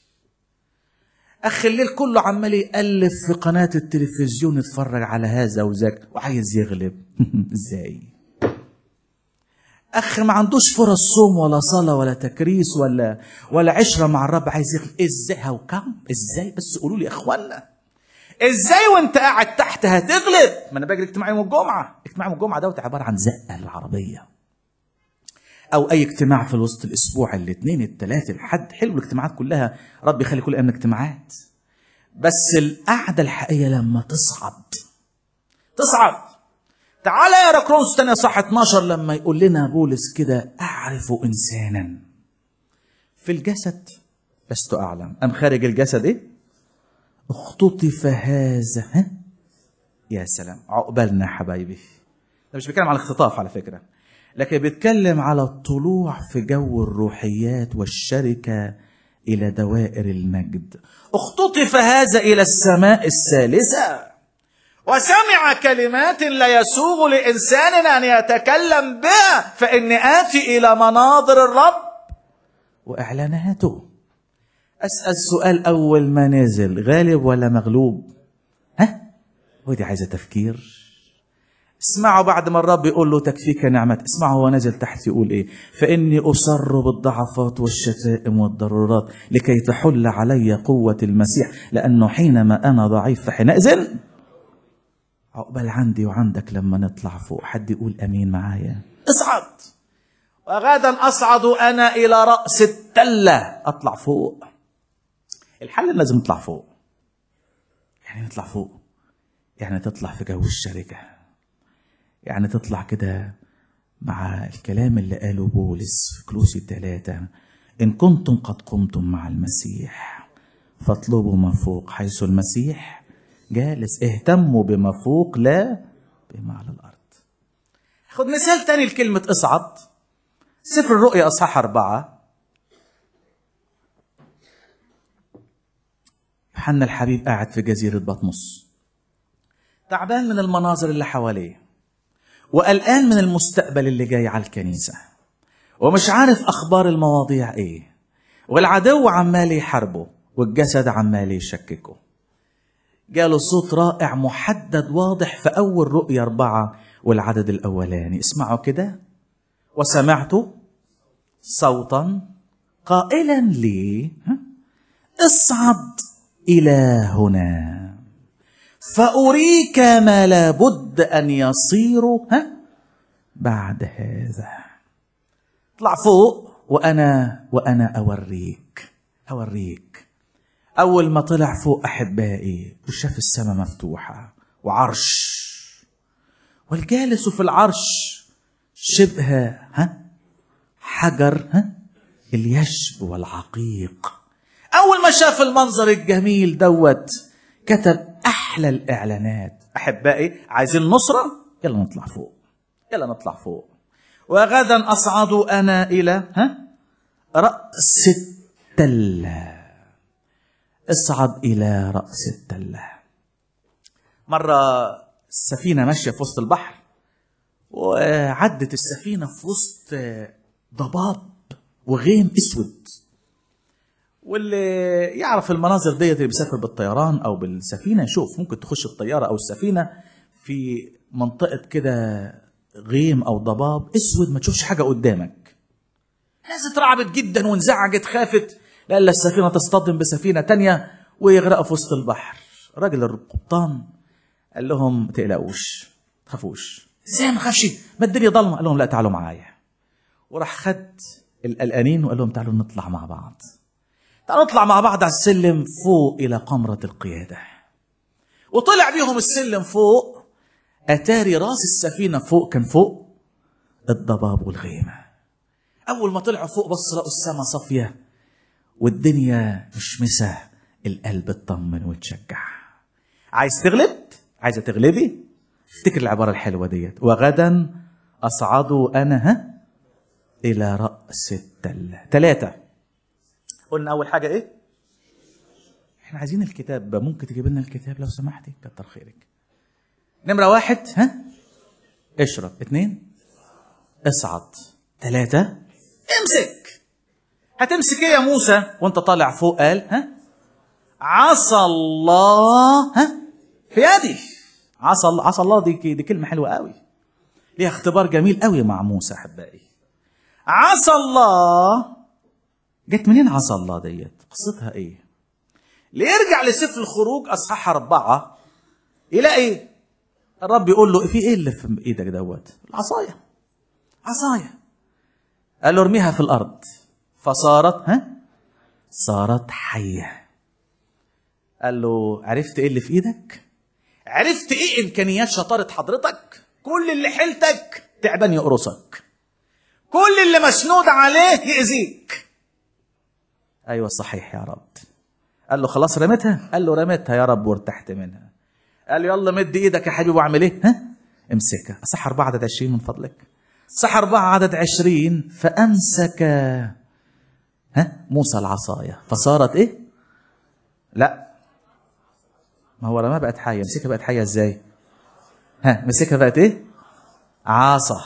اخ الليل كله عمال يقلب في قناة التلفزيون يتفرج على هذا وذاك وعايز يغلب ازاي اخ ما عندوش فرص صوم ولا صلاة ولا تكريس ولا ولا عشرة مع الرب عايز يغلب ازاي هاو كم ازاي بس قولوا لي يا اخوانا ازاي وانت قاعد تحت هتغلب ما انا باجي الاجتماع يوم الجمعة اجتماع يوم الجمعة دوت عبارة عن زقة للعربية او اي اجتماع في وسط الاسبوع الاثنين الثلاث الحد حلو الاجتماعات كلها رب يخلي كل ايام اجتماعات بس القعده الحقيقيه لما تصعد تصعد تعالى يا كرونس تاني صح 12 لما يقول لنا بولس كده اعرف انسانا في الجسد لست اعلم ام خارج الجسد ايه اختطف هذا ها يا سلام عقبالنا حبايبي ده مش بيتكلم على الاختطاف على فكره لكن بيتكلم على الطلوع في جو الروحيات والشركة إلى دوائر المجد اختطف هذا إلى السماء الثالثة وسمع كلمات لا يسوغ لإنسان أن يتكلم بها فإني آتي إلى مناظر الرب وإعلاناته أسأل سؤال أول ما نزل غالب ولا مغلوب ها ودي عايزة تفكير اسمعوا بعد ما الرب يقول له تكفيك نعمة اسمعوا هو نزل تحت يقول ايه فإني أصر بالضعفات والشتائم والضرورات لكي تحل علي قوة المسيح لأنه حينما أنا ضعيف فحينئذ عقبال عندي وعندك لما نطلع فوق حد يقول أمين معايا اصعد وغدا أصعد أنا إلى رأس التلة أطلع فوق الحل لازم نطلع فوق يعني نطلع فوق يعني تطلع في جو الشركه يعني تطلع كده مع الكلام اللي قاله بولس في كلوسي ثلاثة إن كنتم قد قمتم مع المسيح فاطلبوا ما فوق حيث المسيح جالس اهتموا بما فوق لا بما على الأرض خد مثال تاني لكلمة اصعد سفر الرؤيا اصحاح أربعة يوحنا الحبيب قاعد في جزيرة بطمس تعبان من المناظر اللي حواليه وقلقان من المستقبل اللي جاي على الكنيسة ومش عارف أخبار المواضيع إيه والعدو عمال يحاربه والجسد عمال يشككه جاله صوت رائع محدد واضح في أول رؤية أربعة والعدد الأولاني اسمعوا كده وسمعت صوتا قائلا لي ها؟ اصعد إلى هنا فأريك ما لابد أن يصير ها بعد هذا اطلع فوق وأنا وأنا أوريك أوريك أول ما طلع فوق أحبائي وشاف السماء مفتوحة وعرش والجالس في العرش شبه ها حجر ها اليشب والعقيق أول ما شاف المنظر الجميل دوت كتب أحلى الإعلانات أحبائي عايزين نصرة يلا نطلع فوق يلا نطلع فوق وغدا أصعد أنا إلى ها رأس التلة اصعد إلى رأس التلة مرة السفينة ماشية في وسط البحر وعدت السفينة في وسط ضباب وغيم اسود واللي يعرف المناظر ديت اللي بيسافر بالطيران او بالسفينه يشوف ممكن تخش الطياره او السفينه في منطقه كده غيم او ضباب اسود ما تشوفش حاجه قدامك ناس اترعبت جدا وانزعجت خافت لألا السفينه تصطدم بسفينه تانية ويغرقوا في وسط البحر راجل القبطان قال لهم ما تقلقوش ما تخافوش ازاي ما خافش ما الدنيا ضلمه قال لهم لا تعالوا معايا وراح خد القلقانين وقال لهم تعالوا نطلع مع بعض تعالوا نطلع مع بعض على السلم فوق إلى قمرة القيادة وطلع بيهم السلم فوق أتاري راس السفينة فوق كان فوق الضباب والغيمة أول ما طلعوا فوق بص لقوا السما صافية والدنيا مشمسة القلب اطمن وتشجع عايز تغلب عايزة تغلبي افتكر العبارة الحلوة ديت وغدا أصعد أنا ها إلى رأس التلة ثلاثة قلنا اول حاجه ايه احنا عايزين الكتاب ممكن تجيب لنا الكتاب لو سمحتي كتر خيرك نمره واحد ها اشرب اثنين اصعد ثلاثة امسك هتمسك ايه يا موسى وانت طالع فوق قال ها عصى الله ها في يدي عصى الله عصى الله دي دي كلمه حلوه قوي ليها اختبار جميل قوي مع موسى احبائي عصى الله جت منين عصا الله ديت قصتها ايه ليرجع لسفر الخروج اصحاح اربعه يلاقي الرب يقول له في ايه اللي في ايدك دوت العصايه عصايه قال له ارميها في الارض فصارت ها صارت حيه قال له عرفت ايه اللي في ايدك عرفت ايه امكانيات شطاره حضرتك كل اللي حيلتك تعبان يقرصك كل اللي مسنود عليه يأذيك ايوه صحيح يا رب قال له خلاص رميتها قال له رميتها يا رب وارتحت منها قال له يلا مد ايدك يا حبيبي واعمل ايه ها امسكها صح أربعة عدد عشرين من فضلك صح أربعة عدد عشرين فأمسك ها موسى العصاية فصارت ايه لا ما هو رماها بقت حية مسكها بقت حية ازاي ها مسكها بقت ايه عصا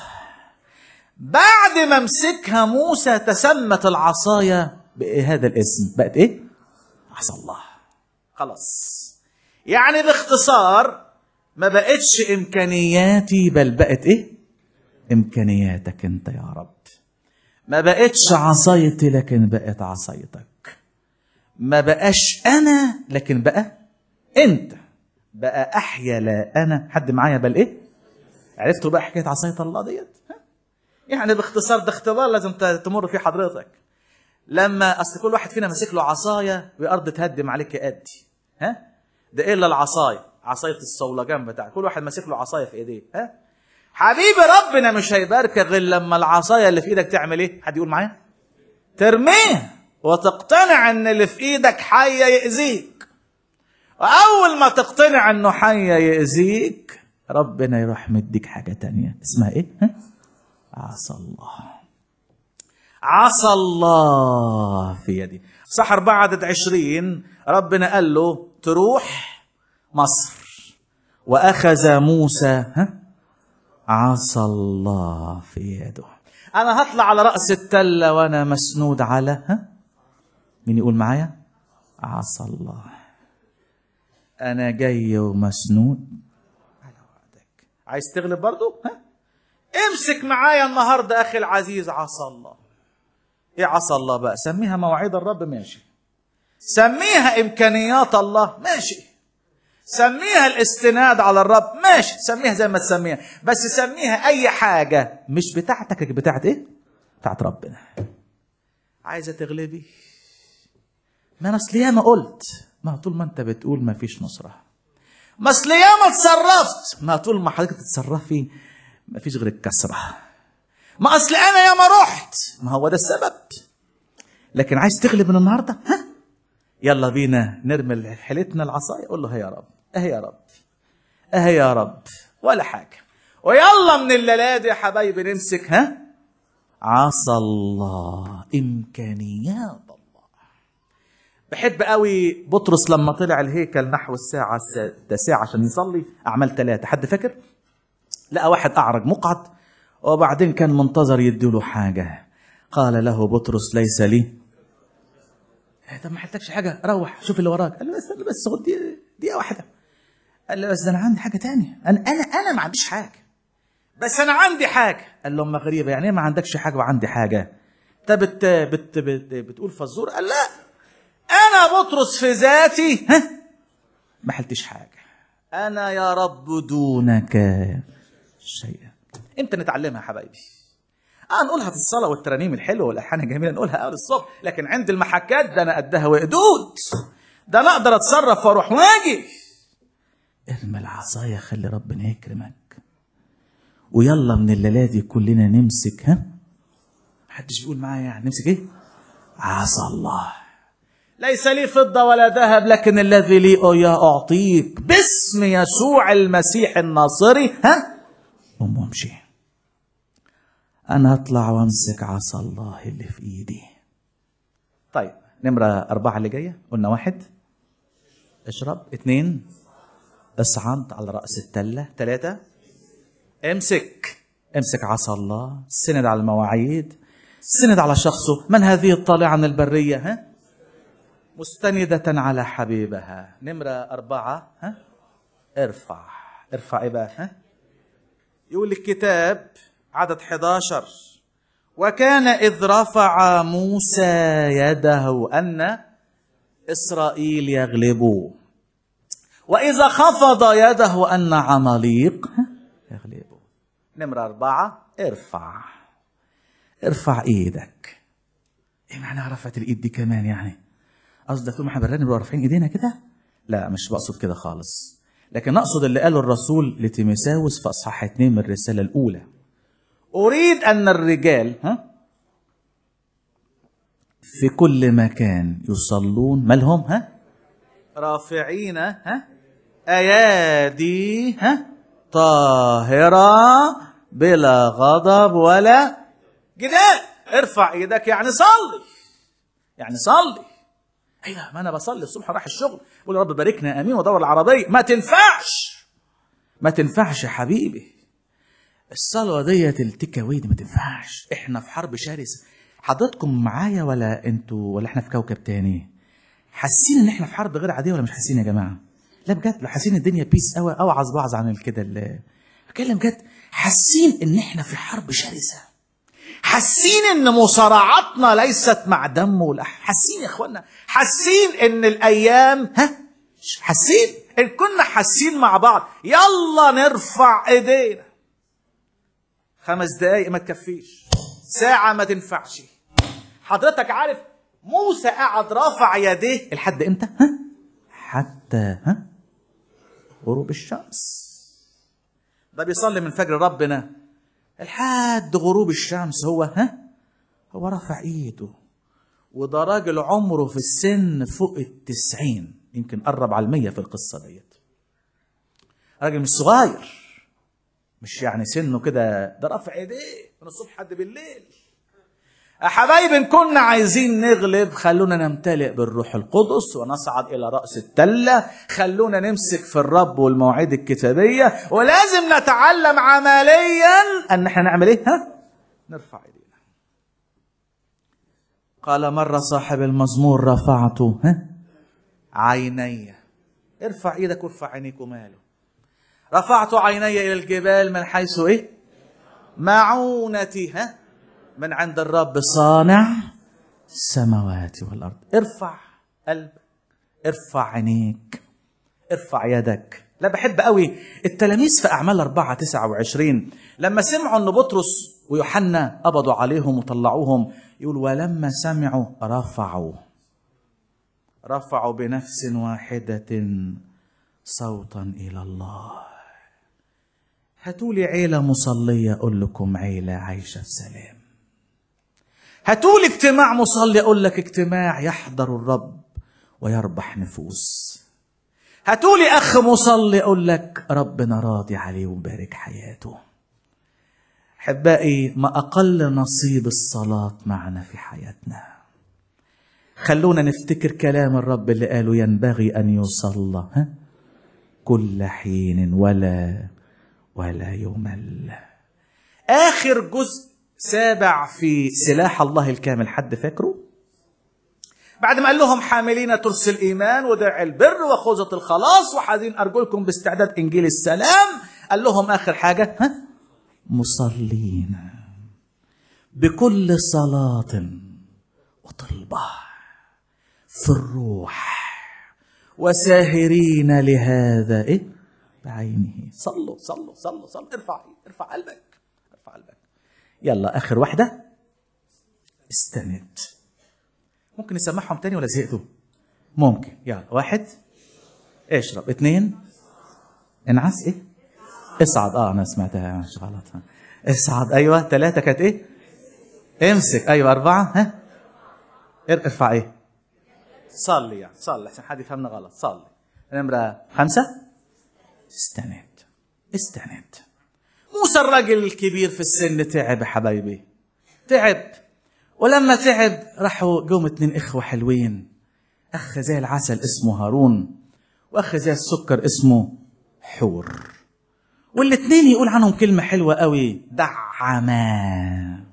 بعد ما مسكها موسى تسمت العصايه بهذا الاسم بقت ايه عصا الله خلاص يعني باختصار ما بقتش امكانياتي بل بقت ايه امكانياتك انت يا رب ما بقتش عصايتي لكن بقت عصايتك ما بقاش انا لكن بقى انت بقى احيا لا انا حد معايا بل ايه عرفتوا بقى حكايه عصايه الله ديت يعني باختصار ده اختبار لازم تمر فيه حضرتك لما اصل كل واحد فينا ماسك له عصايه وارض تهدم عليك يأدي ها ده الا العصايه عصايه الصولجان بتاع كل واحد ماسك له عصايه في ايديه ها حبيبي ربنا مش هيباركك غير لما العصايه اللي في ايدك تعمل ايه حد يقول معايا ترميه وتقتنع ان اللي في ايدك حيه يأذيك واول ما تقتنع انه حيه يأذيك ربنا يروح مديك حاجة تانية اسمها ايه ها؟ عسى الله عسى الله في يدي صح أربعة عدد عشرين ربنا قال له تروح مصر وأخذ موسى ها عسى الله في يده أنا هطلع على رأس التلة وأنا مسنود على ها مين يقول معايا عسى الله أنا جاي ومسنود على وعدك عايز تغلب برضو ها امسك معايا النهاردة أخي العزيز عسى الله ايه عسى الله بقى سميها مواعيد الرب ماشي سميها امكانيات الله ماشي سميها الاستناد على الرب ماشي سميها زي ما تسميها بس سميها اي حاجه مش بتاعتك بتاعت ايه بتاعت ربنا عايزه تغلبي ما انا اصل ياما قلت ما طول ما انت بتقول ما فيش نصره ما اصل ياما اتصرفت ما طول ما حضرتك تتصرفي ما فيش غير الكسره ما اصل انا ياما رحت ما هو ده السبب لكن عايز تغلب من النهارده ها يلا بينا نرمي حيلتنا العصايه قول له هي يا رب اهي يا رب اهي يا رب ولا حاجه ويلا من الليله دي يا حبايبي نمسك ها عصى الله امكانيات الله بحب قوي بطرس لما طلع الهيكل نحو الساعة التاسعة عشان يصلي أعمال ثلاثة حد فاكر؟ لقى واحد أعرج مقعد وبعدين كان منتظر يديله حاجة قال له بطرس ليس لي إيه طب ما حلتكش حاجة روح شوف اللي وراك قال له استنى بس خد دقيقة دقيقة واحدة قال له بس ده أنا عندي حاجة تانية أنا أنا أنا ما عنديش حاجة بس أنا عندي حاجة قال له أما غريبة يعني إيه ما عندكش حاجة وعندي حاجة أنت بت بت بت بتقول فزور قال لا أنا بطرس في ذاتي ها ما حلتش حاجة أنا يا رب دونك شيئا امتى نتعلمها يا حبايبي اه نقولها في الصلاه والترانيم الحلوه والالحان الجميله نقولها اول الصبح لكن عند المحكات ده انا قدها وقدود ده انا اقدر اتصرف واروح واجي ارمي العصايه خلي ربنا يكرمك ويلا من الليله دي كلنا نمسك ها محدش بيقول معايا يعني نمسك ايه عصا الله ليس لي فضة ولا ذهب لكن الذي لي إياه أعطيك باسم يسوع المسيح الناصري ها قوم وامشي أنا أطلع وأمسك عصا الله اللي في إيدي طيب نمرة أربعة اللي جاية قلنا واحد اشرب اثنين اصعد على رأس التلة ثلاثة امسك امسك عصا الله سند على المواعيد سند على شخصه من هذه الطالعة عن البرية ها مستندة على حبيبها نمرة أربعة ها ارفع ارفع إيه بقى ها يقول الكتاب عدد 11 وكان إذ رفع موسى يده أن إسرائيل يغلبوا وإذا خفض يده أن عماليق يغلبوا نمرة أربعة ارفع ارفع إيدك إيه معنى رفعت الإيد دي كمان يعني قصدك طول ما احنا بنرنم رافعين إيدينا كده لا مش بقصد كده خالص لكن اقصد اللي قاله الرسول لتيموساوس في اصحاح اتنين من الرساله الاولى اريد ان الرجال ها في كل مكان يصلون مالهم ها رافعين ها ايادي ها طاهره بلا غضب ولا جدال ارفع ايدك يعني صلي يعني صلي ايوه ما انا بصلي الصبح رايح الشغل بقول يا رب باركنا امين وادور العربيه ما تنفعش ما تنفعش يا حبيبي الصلوه ديت التيك اواي دي ما تنفعش احنا في حرب شرسه حضراتكم معايا ولا انتوا ولا احنا في كوكب تاني حاسين ان احنا في حرب غير عاديه ولا مش حاسين يا جماعه لا بجد لو حاسين الدنيا بيس قوي اوعظ بعظ عن كده اللي بتكلم بجد حاسين ان احنا في حرب شرسه حاسين ان مصارعاتنا ليست مع دم ولحم حاسين يا اخوانا حاسين ان الايام ها حاسين ان كنا حاسين مع بعض يلا نرفع ايدينا خمس دقايق ما تكفيش ساعة ما تنفعش حضرتك عارف موسى قعد رافع يديه لحد امتى ها حتى ها غروب الشمس ده بيصلي من فجر ربنا لحد غروب الشمس هو ها هو رفع ايده وده راجل عمره في السن فوق التسعين يمكن قرب على المية في القصة ديت راجل مش صغير مش يعني سنه كده ده رفع ايديه من الصبح لحد بالليل يا حبايبي إن كنا عايزين نغلب خلونا نمتلئ بالروح القدس ونصعد الى راس التله خلونا نمسك في الرب والمواعيد الكتابيه ولازم نتعلم عمليا ان احنا نعمل ايه ها نرفع ايدينا قال مره صاحب المزمور رفعت ها عيني ارفع ايدك وارفع عينيك وماله رفعت عيني الى الجبال من حيث ايه معونتي ها من عند الرب صانع السماوات والارض ارفع قلبك ارفع عينيك ارفع يدك لا بحب قوي التلاميذ في اعمال 4 29 لما سمعوا ان بطرس ويوحنا قبضوا عليهم وطلعوهم يقول ولما سمعوا رفعوا رفعوا بنفس واحدة صوتا إلى الله هاتوا لي عيلة مصلية أقول لكم عيلة عايشة في سلام هاتوا لي اجتماع مصلي أقول لك اجتماع يحضر الرب ويربح نفوس هاتوا لي أخ مصلي أقول لك ربنا راضي عليه ومبارك حياته أحبائي ما أقل نصيب الصلاة معنا في حياتنا خلونا نفتكر كلام الرب اللي قاله ينبغي أن يصلى ها؟ كل حين ولا ولا يمل آخر جزء سابع في سلاح الله الكامل حد فاكره بعد ما قال لهم حاملين ترس الإيمان ودرع البر وخوذة الخلاص وحاذين أرجلكم باستعداد إنجيل السلام قال لهم آخر حاجة ها مصلين بكل صلاة وطلبة في الروح وساهرين لهذا إيه بعينه صلوا صلوا صلوا صلوا ارفع ارفع قلبك ارفع قلبك يلا آخر واحدة استند ممكن نسمعهم تاني ولا زهقتوا ممكن يلا واحد اشرب اثنين انعس ايه اصعد اه انا سمعتها مش غلط ها. اصعد ايوه ثلاثة كانت ايه امسك ايوه أربعة ها ار- ارفع ايه صلي يعني صلي عشان حد يفهمنا غلط صلي نمرة خمسة استند استند موسى الراجل الكبير في السن تعب يا حبايبي تعب ولما تعب راحوا جم اتنين اخوة حلوين اخ زي العسل اسمه هارون واخ زي السكر اسمه حور والاتنين يقول عنهم كلمة حلوة قوي دعما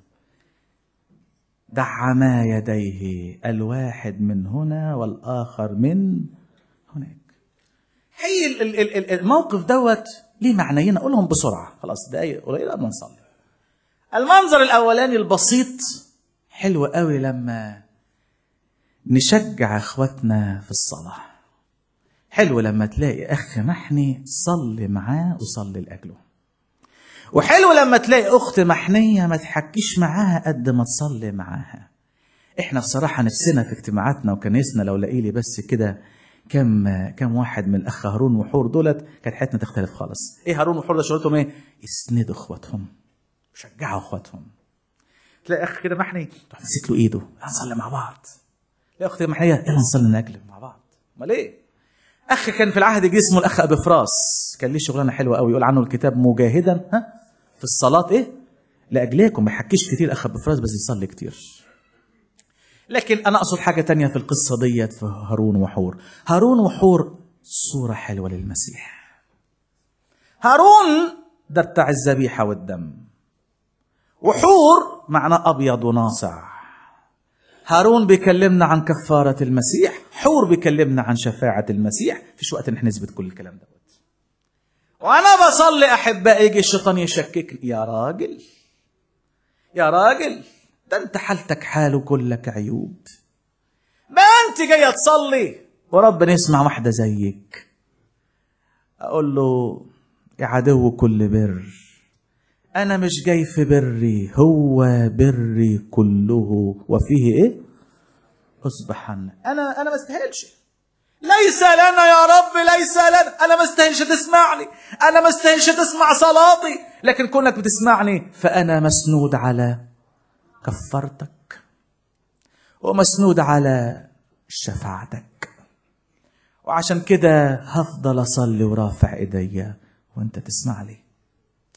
دعما يديه الواحد من هنا والآخر من هناك هي ال- ال- ال- ال- الموقف دوت ليه معنيين اقولهم بسرعة خلاص دقايق قليلة قبل ما نصلي المنظر الأولاني البسيط حلو قوي لما نشجع اخواتنا في الصلاة حلو لما تلاقي اخ محني صلي معاه وصلي لاجله وحلو لما تلاقي اخت محنيه ما تحكيش معاها قد ما تصلي معاها احنا بصراحه نفسنا في اجتماعاتنا وكنيسنا لو لاقي لي بس كده كم كم واحد من الاخ هارون وحور دولت كانت حياتنا تختلف خالص ايه هارون وحور ده شغلتهم ايه يسندوا اخواتهم يشجعوا اخواتهم تلاقي اخ كده محني تروح تمسك له ايده يلا نصلي مع بعض تلاقي اخت محنيه يلا نصلي ناجل مع بعض امال ايه اخ كان في العهد الجديد اسمه الاخ ابي فراس كان ليه شغلانه حلوه قوي يقول عنه الكتاب مجاهدا ها في الصلاه ايه لاجليكم ما يحكيش كتير اخ ابي فراس بس يصلي كتير لكن انا اقصد حاجه تانية في القصه ديت في هارون وحور هارون وحور صوره حلوه للمسيح هارون ده بتاع الذبيحه والدم وحور معناه ابيض وناصع هارون بيكلمنا عن كفارة المسيح حور بيكلمنا عن شفاعة المسيح فيش وقت ان احنا نثبت كل الكلام دوت وانا بصلي احبائي يجي الشيطان يشككني يا راجل يا راجل ده انت حالتك حال وكلك عيوب ما انت جايه تصلي وربنا يسمع واحده زيك اقول له يا عدو كل بر انا مش جاي في بري هو بري كله وفيه ايه اصبح عنا انا انا ما استاهلش ليس لنا يا رب ليس لنا انا ما استاهلش تسمعني انا ما استاهلش تسمع صلاتي لكن كونك بتسمعني فانا مسنود على كفرتك ومسنود على شفاعتك وعشان كده هفضل اصلي ورافع ايديا وانت تسمع لي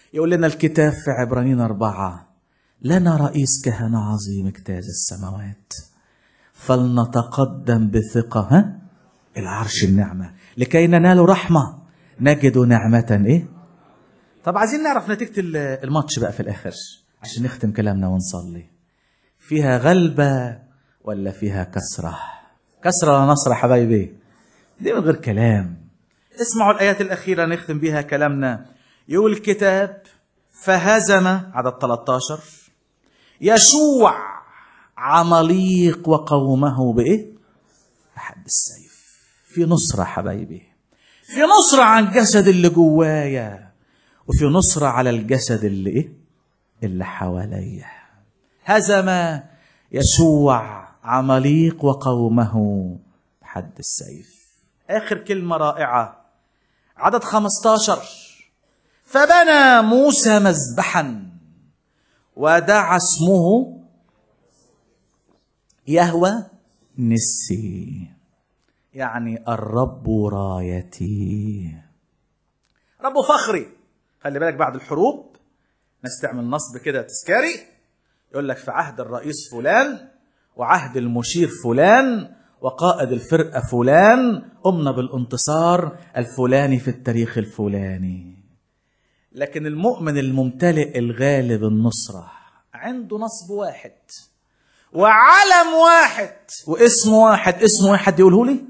يقول لنا الكتاب في عبرانيين أربعة لنا رئيس كهنة عظيم اجتاز السماوات فلنتقدم بثقة ها إلى عرش النعمة لكي ننال رحمة نجد نعمة إيه طب عايزين نعرف نتيجة ال- الماتش بقى في الآخر عشان نختم كلامنا ونصلي فيها غلبة ولا فيها كسرة كسرة ولا نصر يا حبايبي دي من غير كلام اسمعوا الآيات الأخيرة نختم بها كلامنا يقول الكتاب فهزم عدد 13 يشوع عماليق وقومه بإيه؟ بحد السيف في نصرة حبايبي في نصرة عن الجسد اللي جوايا وفي نصرة على الجسد اللي إيه؟ اللي حواليا هزم يشوع عماليق وقومه بحد السيف آخر كلمة رائعة عدد 15 فبنى موسى مذبحا ودعا اسمه يهوى نسي يعني الرب رايتي رب فخري خلي بالك بعد الحروب ناس تعمل نصب كده تذكاري يقول لك في عهد الرئيس فلان وعهد المشير فلان وقائد الفرقة فلان قمنا بالانتصار الفلاني في التاريخ الفلاني لكن المؤمن الممتلئ الغالب النصرة عنده نصب واحد وعلم واحد واسم واحد اسم واحد يقوله لي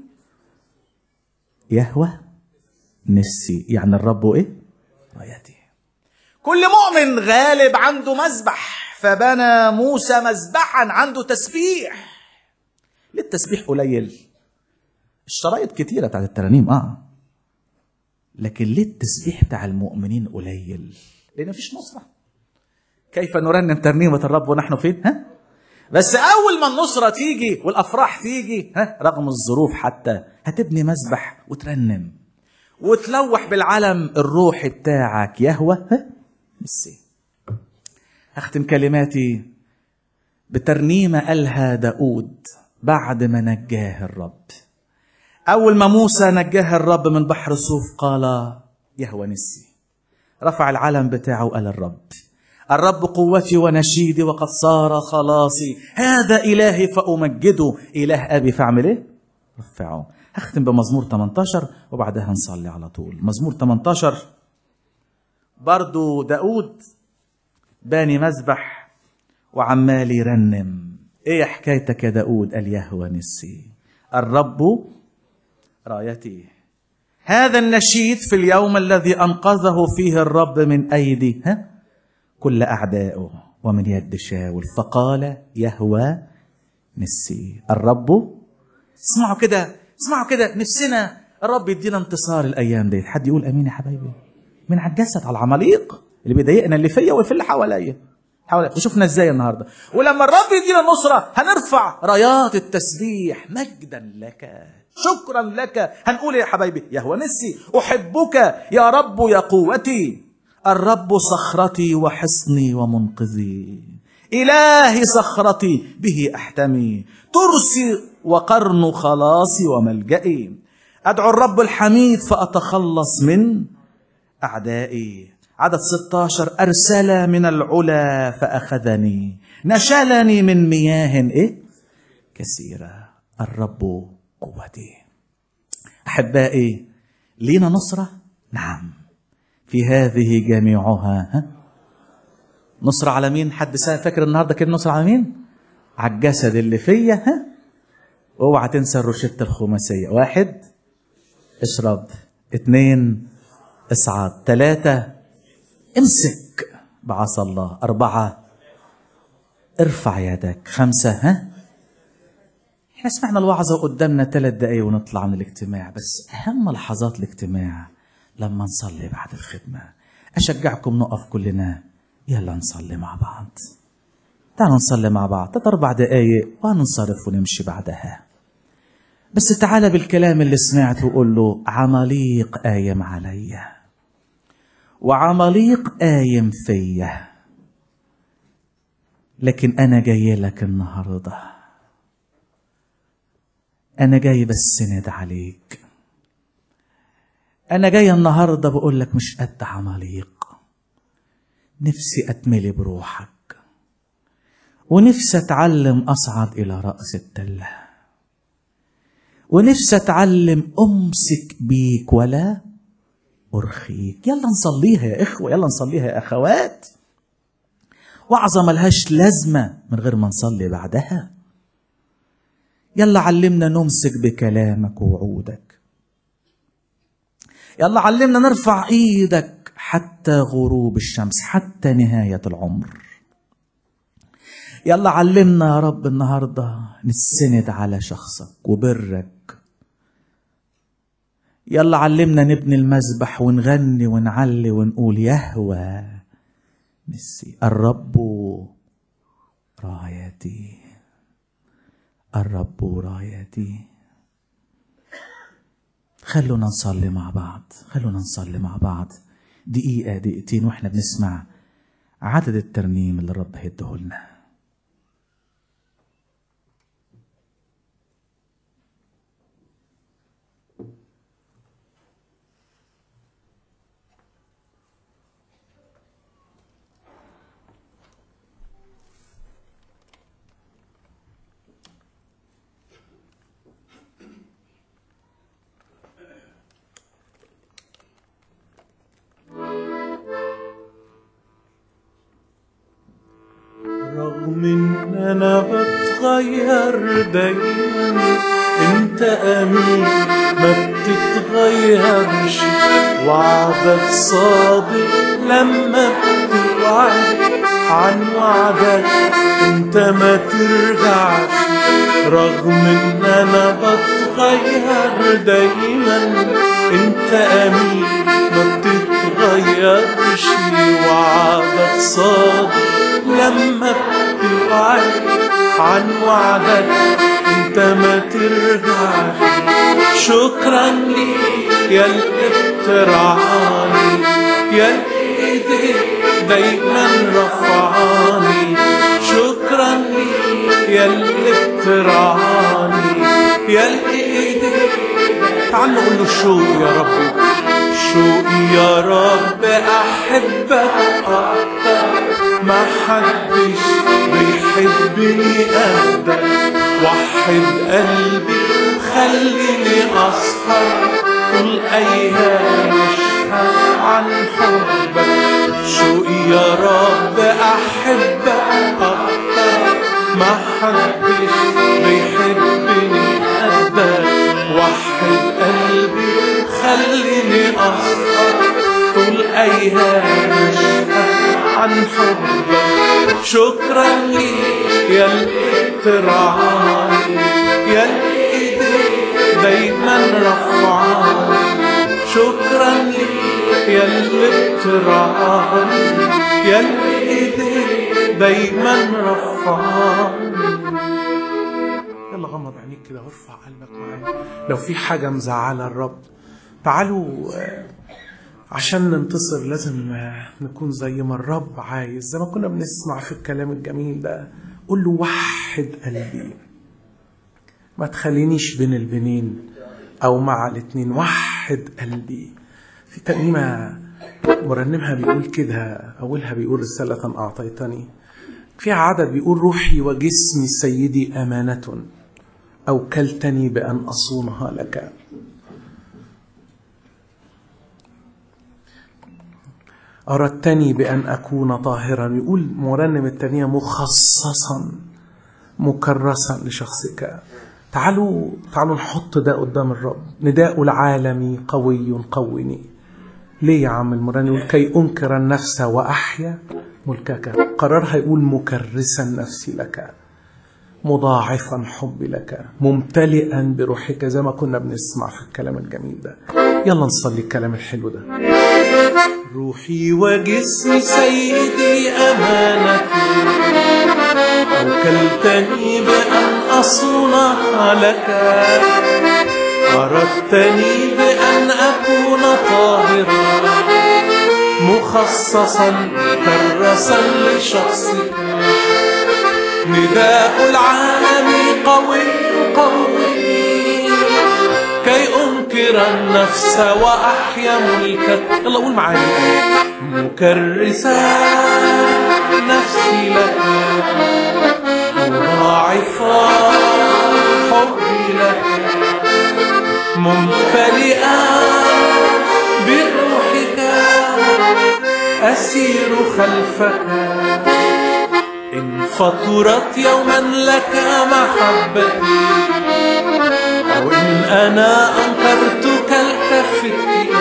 يهوى نسي يعني الرب ايه رايتي كل مؤمن غالب عنده مذبح فبنى موسى مذبحا عنده تسبيح ليه التسبيح قليل الشرايط كتيرة بتاعت الترانيم اه لكن ليه التسبيح بتاع المؤمنين قليل لان مفيش نصرة كيف نرنم ترنيمة الرب ونحن فين ها بس اول ما النصرة تيجي والافراح تيجي ها رغم الظروف حتى هتبني مذبح وترنم وتلوح بالعلم الروحي بتاعك يهوى ها نسي هختم كلماتي بترنيمة قالها داود بعد ما نجاه الرب أول ما موسى نجاه الرب من بحر صوف قال يهوى نسي رفع العلم بتاعه وقال الرب الرب قوتي ونشيدي وقد صار خلاصي هذا إلهي فأمجده إله أبي فاعمل إيه؟ رفعه هختم بمزمور 18 وبعدها نصلي على طول مزمور 18 برضو داود باني مذبح وعمال يرنم ايه حكايتك يا داود قال يهوى نسي الرب رايتي هذا النشيد في اليوم الذي انقذه فيه الرب من ايدي ها كل اعدائه ومن يد شاول فقال يهوى نسي الرب اسمعوا كده اسمعوا كده نفسنا الرب يدينا انتصار الايام دي حد يقول امين يا حبايبي من على الجسد على العماليق اللي بيضايقنا اللي فيا واللي في اللي حواليا حواليا وشفنا ازاي النهارده ولما الرب يدينا النصره هنرفع رايات التسبيح مجدا لك شكرا لك هنقول يا حبايبي يهوى نسي احبك يا رب يا قوتي الرب صخرتي وحصني ومنقذي إلهي صخرتي به أحتمي ترسي وقرن خلاصي وملجئي أدعو الرب الحميد فأتخلص من أعدائي عدد 16 أرسل من العلا فأخذني نشلني من مياه إيه؟ كثيرة الرب قوتي أحبائي لينا نصرة؟ نعم في هذه جميعها ها؟ نصرة على مين؟ حد فاكر النهارده كده نصرة على مين؟ على الجسد اللي فيا ها؟ اوعى تنسى الروشتة الخماسية واحد اشرب اثنين اصعد ثلاثة امسك بعصا الله أربعة ارفع يدك خمسة ها احنا سمعنا الوعظة وقدامنا ثلاث دقايق ونطلع من الاجتماع بس أهم لحظات الاجتماع لما نصلي بعد الخدمة أشجعكم نقف كلنا يلا نصلي مع بعض تعالوا نصلي مع بعض ثلاث أربع دقايق وهننصرف ونمشي بعدها بس تعالى بالكلام اللي سمعته وقول له عماليق قايم عليا وعماليق قايم فيا لكن أنا جاي لك النهاردة أنا جاي بسند عليك أنا جاي النهاردة بقول لك مش قد عماليق نفسي أتملي بروحك ونفسي أتعلم أصعد إلى رأس التلة ونفسي أتعلم أمسك بيك ولا أرخيك يلا نصليها يا إخوة يلا نصليها يا أخوات وعظة ملهاش لازمة من غير ما نصلي بعدها يلا علمنا نمسك بكلامك ووعودك يلا علمنا نرفع ايدك حتى غروب الشمس حتى نهاية العمر يلا علمنا يا رب النهاردة نتسند على شخصك وبرك يلا علمنا نبني المذبح ونغني ونعلي ونقول يهوى نسي الرب رايتي الرب رايتي خلونا نصلي مع بعض خلونا نصلي مع بعض دقيقة دقيقتين واحنا بنسمع عدد الترنيم اللي الرب هيده لنا رغم ان انا بتغير دايما انت امين ما بتتغيرش وعدك صادق لما بتوعد عن وعدك انت ما ترجعش رغم ان انا بتغير دايما انت امين ما بتتغيرش وعدك صادق لما بتوعد عن وعدك انت ما ترجع شكرا ليك يا اللي بترعاني يا اللي ايديك دايما رفعاني شكرا ليك يا اللي بترعاني يا اللي ايديك تعال نقول له الشوق يا رب شوقي يا رب احبك اكتر ما حدش بيحبني قدك وحد قلبي وخليني اسهر طول ايام اشهد عن حبك شوقي يا رب احبك اكتر ما حدش بيحبني قدك وحد قلبي وخليني اسهر طول ايام اشهد عن حبك شكرا ليك يا اللي بترعاني يا اللي ايديك دايما رفعاني شكرا ليك يا اللي بترعاني يا اللي ايديك دايما رفعاني يلا غمض عينيك كده وارفع قلبك معايا لو في حاجة مزعلة الرب تعالوا عشان ننتصر لازم نكون زي ما الرب عايز زي ما كنا بنسمع في الكلام الجميل ده قول له وحد قلبي ما تخلينيش بين البنين او مع الاتنين وحد قلبي في ترنيمة مرنمها بيقول كده اولها بيقول رسالة اعطيتني فيها عدد بيقول روحي وجسمي سيدي امانة اوكلتني بان اصونها لك أردتني بأن أكون طاهرا يقول مرنم التانية مخصصا مكرسا لشخصك تعالوا تعالوا نحط ده قدام الرب نداء العالمي قوي قوني ليه يا عم المرنم يقول كي أنكر النفس وأحيا ملكك قررها يقول مكرسا نفسي لك مضاعفا حبي لك ممتلئا بروحك زي ما كنا بنسمع في الكلام الجميل ده يلا نصلي الكلام الحلو ده روحي وجسمي سيدي أمانتي أوكلتني بأن أصونها لك أردتني بأن أكون طاهرا مخصصا كرسا لشخصك نداء العالم قوي قوي كي أنكر يطهر النفس وأحيا ملكك يلا قول معايا مكرسا نفسي لك مضاعفا حبي لك ممتلئا بروحك أسير خلفك إن فطرت يوما لك محبتي أو إن أنا أنكرتك التفت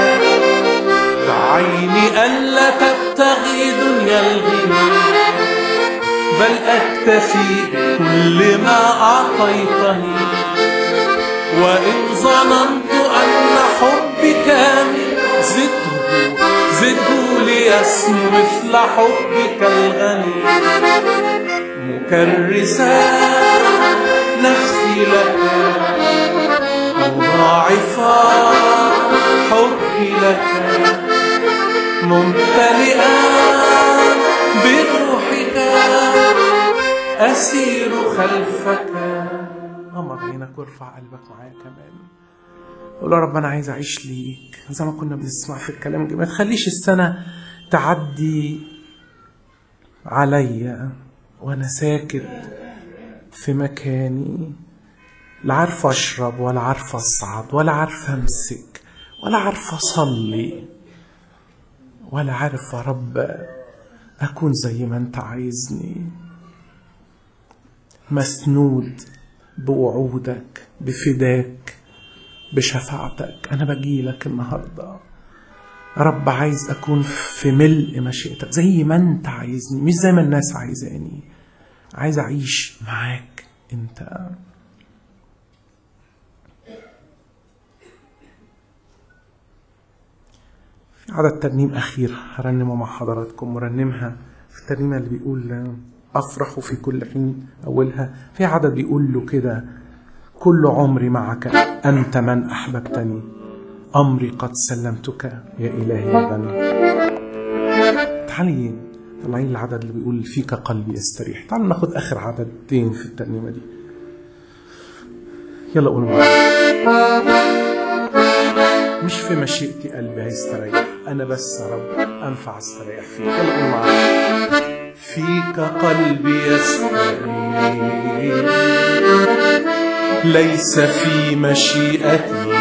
بعيني ألا تبتغي دنيا الغنى بل أكتفي كل ما أعطيتني وإن ظننت أن حبي كامل زده زده ليسمو مثل حبك الغني مكرسا نفسي لك مضاعفا حبي لك ممتلئا بروحك أسير خلفك غمض عينك وارفع قلبك معايا كمان قول يا رب انا عايز اعيش ليك زي ما كنا بنسمع في الكلام الجميل ما تخليش السنه تعدي عليا وانا ساكت في مكاني لا عارف اشرب ولا عارف اصعد ولا عارف امسك ولا عارف اصلي ولا عارف يا رب اكون زي ما انت عايزني مسنود بوعودك بفداك بشفاعتك انا بجيلك النهارده يا رب عايز اكون في ملء مشيئتك زي ما انت عايزني مش زي ما الناس عايزاني عايز اعيش معاك انت في عدد ترنيم اخير هرنمه مع حضراتكم مرنمها في الترنيمه اللي بيقول افرح في كل حين اولها في عدد بيقول له كده كل عمري معك أنت من أحببتني أمري قد سلمتك يا إلهي الغني تعالي طلعين العدد اللي بيقول فيك قلبي يستريح تعالوا ناخد آخر عددين في الترنيمة دي يلا قولوا معايا مش في مشيئتي قلبي هيستريح أنا بس يا رب أنفع استريح فيك يلا قولوا معايا فيك قلبي يستريح ليس في مشيئتي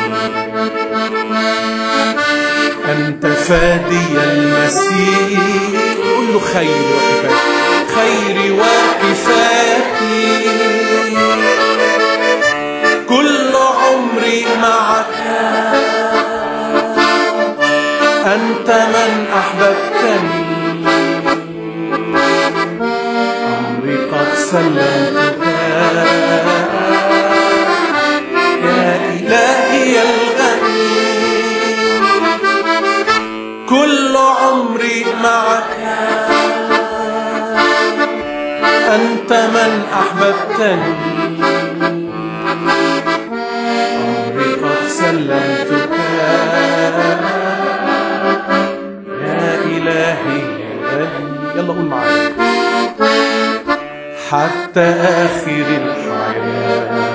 أنت فادي المسيح قل له خيري وكفايتي خيري وكفايتي كل عمري معك أنت من أحببتني عمري قد سلمتك إلهي الغني كل عمري معك أنت من أحببتني عمري قد سلمتك يا إلهي الغني يلا قول معايا حتى آخر الحياة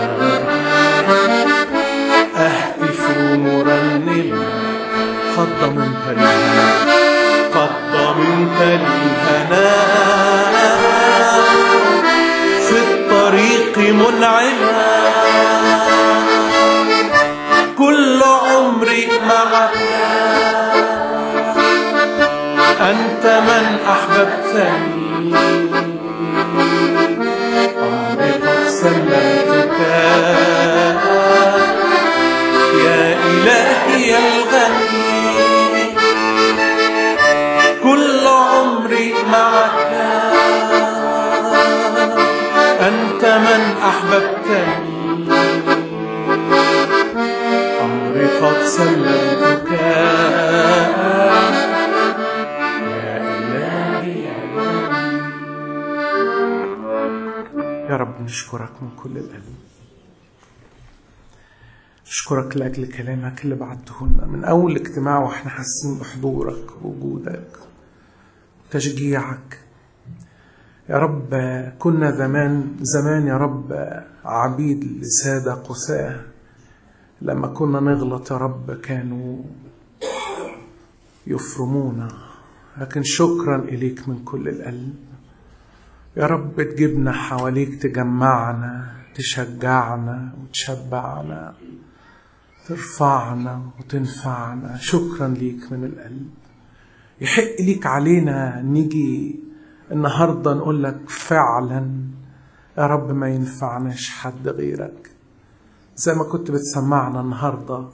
أهتف مرنما قد ضمنت لي قد ضمنت لي هناء في الطريق منعما كل عمري معك أنت من أحببتني عمري قد سلمتك يا إلهي الغني كل عمري معك أنت من أحببتني عمري قد سلمتك يا إلهي يا رب نشكرك من كل القلب نشكرك لأجل كلامك اللي بعته لنا من أول اجتماع وإحنا حاسين بحضورك ووجودك تشجيعك يا رب كنا زمان زمان يا رب عبيد لسادة قساة لما كنا نغلط يا رب كانوا يفرمونا لكن شكرا إليك من كل القلب يا رب تجيبنا حواليك تجمعنا تشجعنا وتشبعنا ترفعنا وتنفعنا شكرا ليك من القلب يحق ليك علينا نيجي النهارده نقول لك فعلا يا رب ما ينفعناش حد غيرك زي ما كنت بتسمعنا النهارده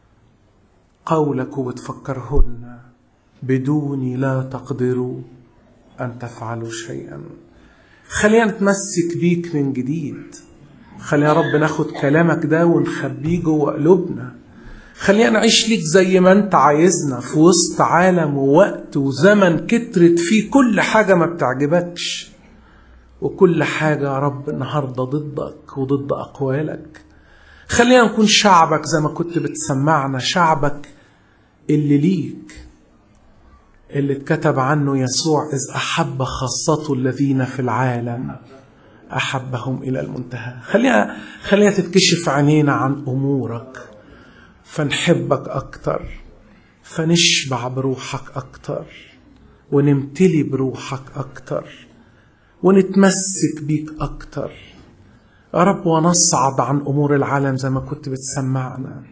قولك وبتفكرهن بدوني لا تقدروا ان تفعلوا شيئا خلينا نتمسك بيك من جديد خلينا يا رب ناخد كلامك ده ونخبيه جوه قلوبنا خلينا نعيش ليك زي ما انت عايزنا في وسط عالم ووقت وزمن كترت فيه كل حاجة ما بتعجبكش وكل حاجة يا رب النهاردة ضدك وضد أقوالك خلينا نكون شعبك زي ما كنت بتسمعنا شعبك اللي ليك اللي اتكتب عنه يسوع إذ أحب خاصته الذين في العالم أحبهم إلى المنتهى خلينا خلينا تتكشف عينينا عن أمورك فنحبك أكتر فنشبع بروحك أكتر ونمتلي بروحك أكتر ونتمسك بيك أكتر يا رب ونصعد عن أمور العالم زي ما كنت بتسمعنا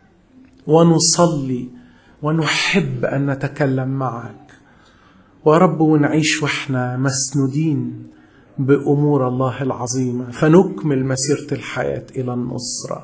ونصلي ونحب أن نتكلم معك ويا رب ونعيش وإحنا مسنودين بأمور الله العظيمة فنكمل مسيرة الحياة إلى النصرة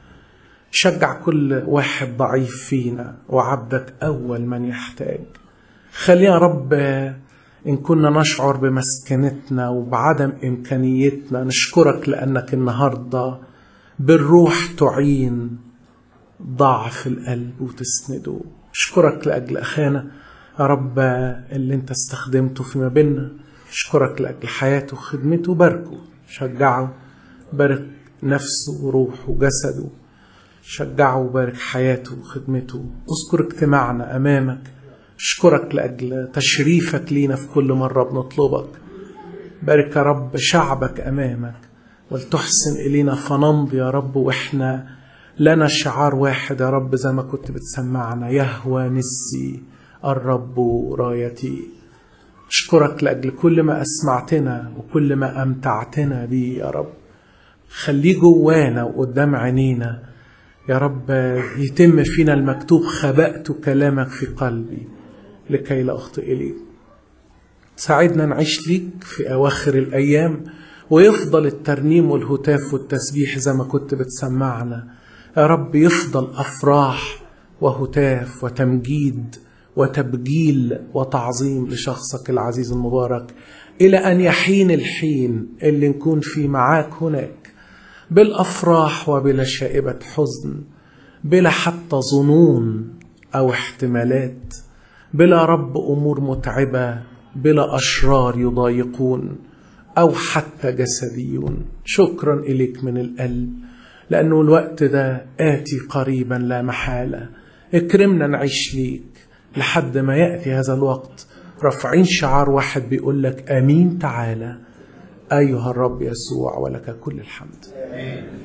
شجع كل واحد ضعيف فينا وعبدك أول من يحتاج خلينا يا رب إن كنا نشعر بمسكنتنا وبعدم إمكانيتنا نشكرك لأنك النهاردة بالروح تعين ضعف القلب وتسنده أشكرك لأجل أخانا يا رب اللي أنت استخدمته فيما بيننا أشكرك لأجل حياته وخدمته باركه شجعه بارك نفسه وروحه وجسده شجعه وبارك حياته وخدمته اذكر اجتماعنا أمامك أشكرك لأجل تشريفك لينا في كل مرة بنطلبك بارك يا رب شعبك أمامك ولتحسن إلينا فنمضي يا رب وإحنا لنا شعار واحد يا رب زي ما كنت بتسمعنا يهوى نسي الرب رايتي أشكرك لأجل كل ما أسمعتنا وكل ما أمتعتنا بيه يا رب خليه جوانا وقدام عينينا يا رب يتم فينا المكتوب خبأت كلامك في قلبي لكي لا أخطئ إليك ساعدنا نعيش ليك في أواخر الأيام ويفضل الترنيم والهتاف والتسبيح زي ما كنت بتسمعنا يا رب يفضل أفراح وهتاف وتمجيد وتبجيل وتعظيم لشخصك العزيز المبارك إلى أن يحين الحين اللي نكون فيه معاك هناك بالافراح وبلا شائبه حزن بلا حتى ظنون او احتمالات بلا رب امور متعبه بلا اشرار يضايقون او حتى جسديون شكرا اليك من القلب لانه الوقت ده اتي قريبا لا محاله اكرمنا نعيش ليك لحد ما ياتي هذا الوقت رافعين شعار واحد بيقول لك امين تعالى أيها الرب يسوع ولك كل الحمد آمين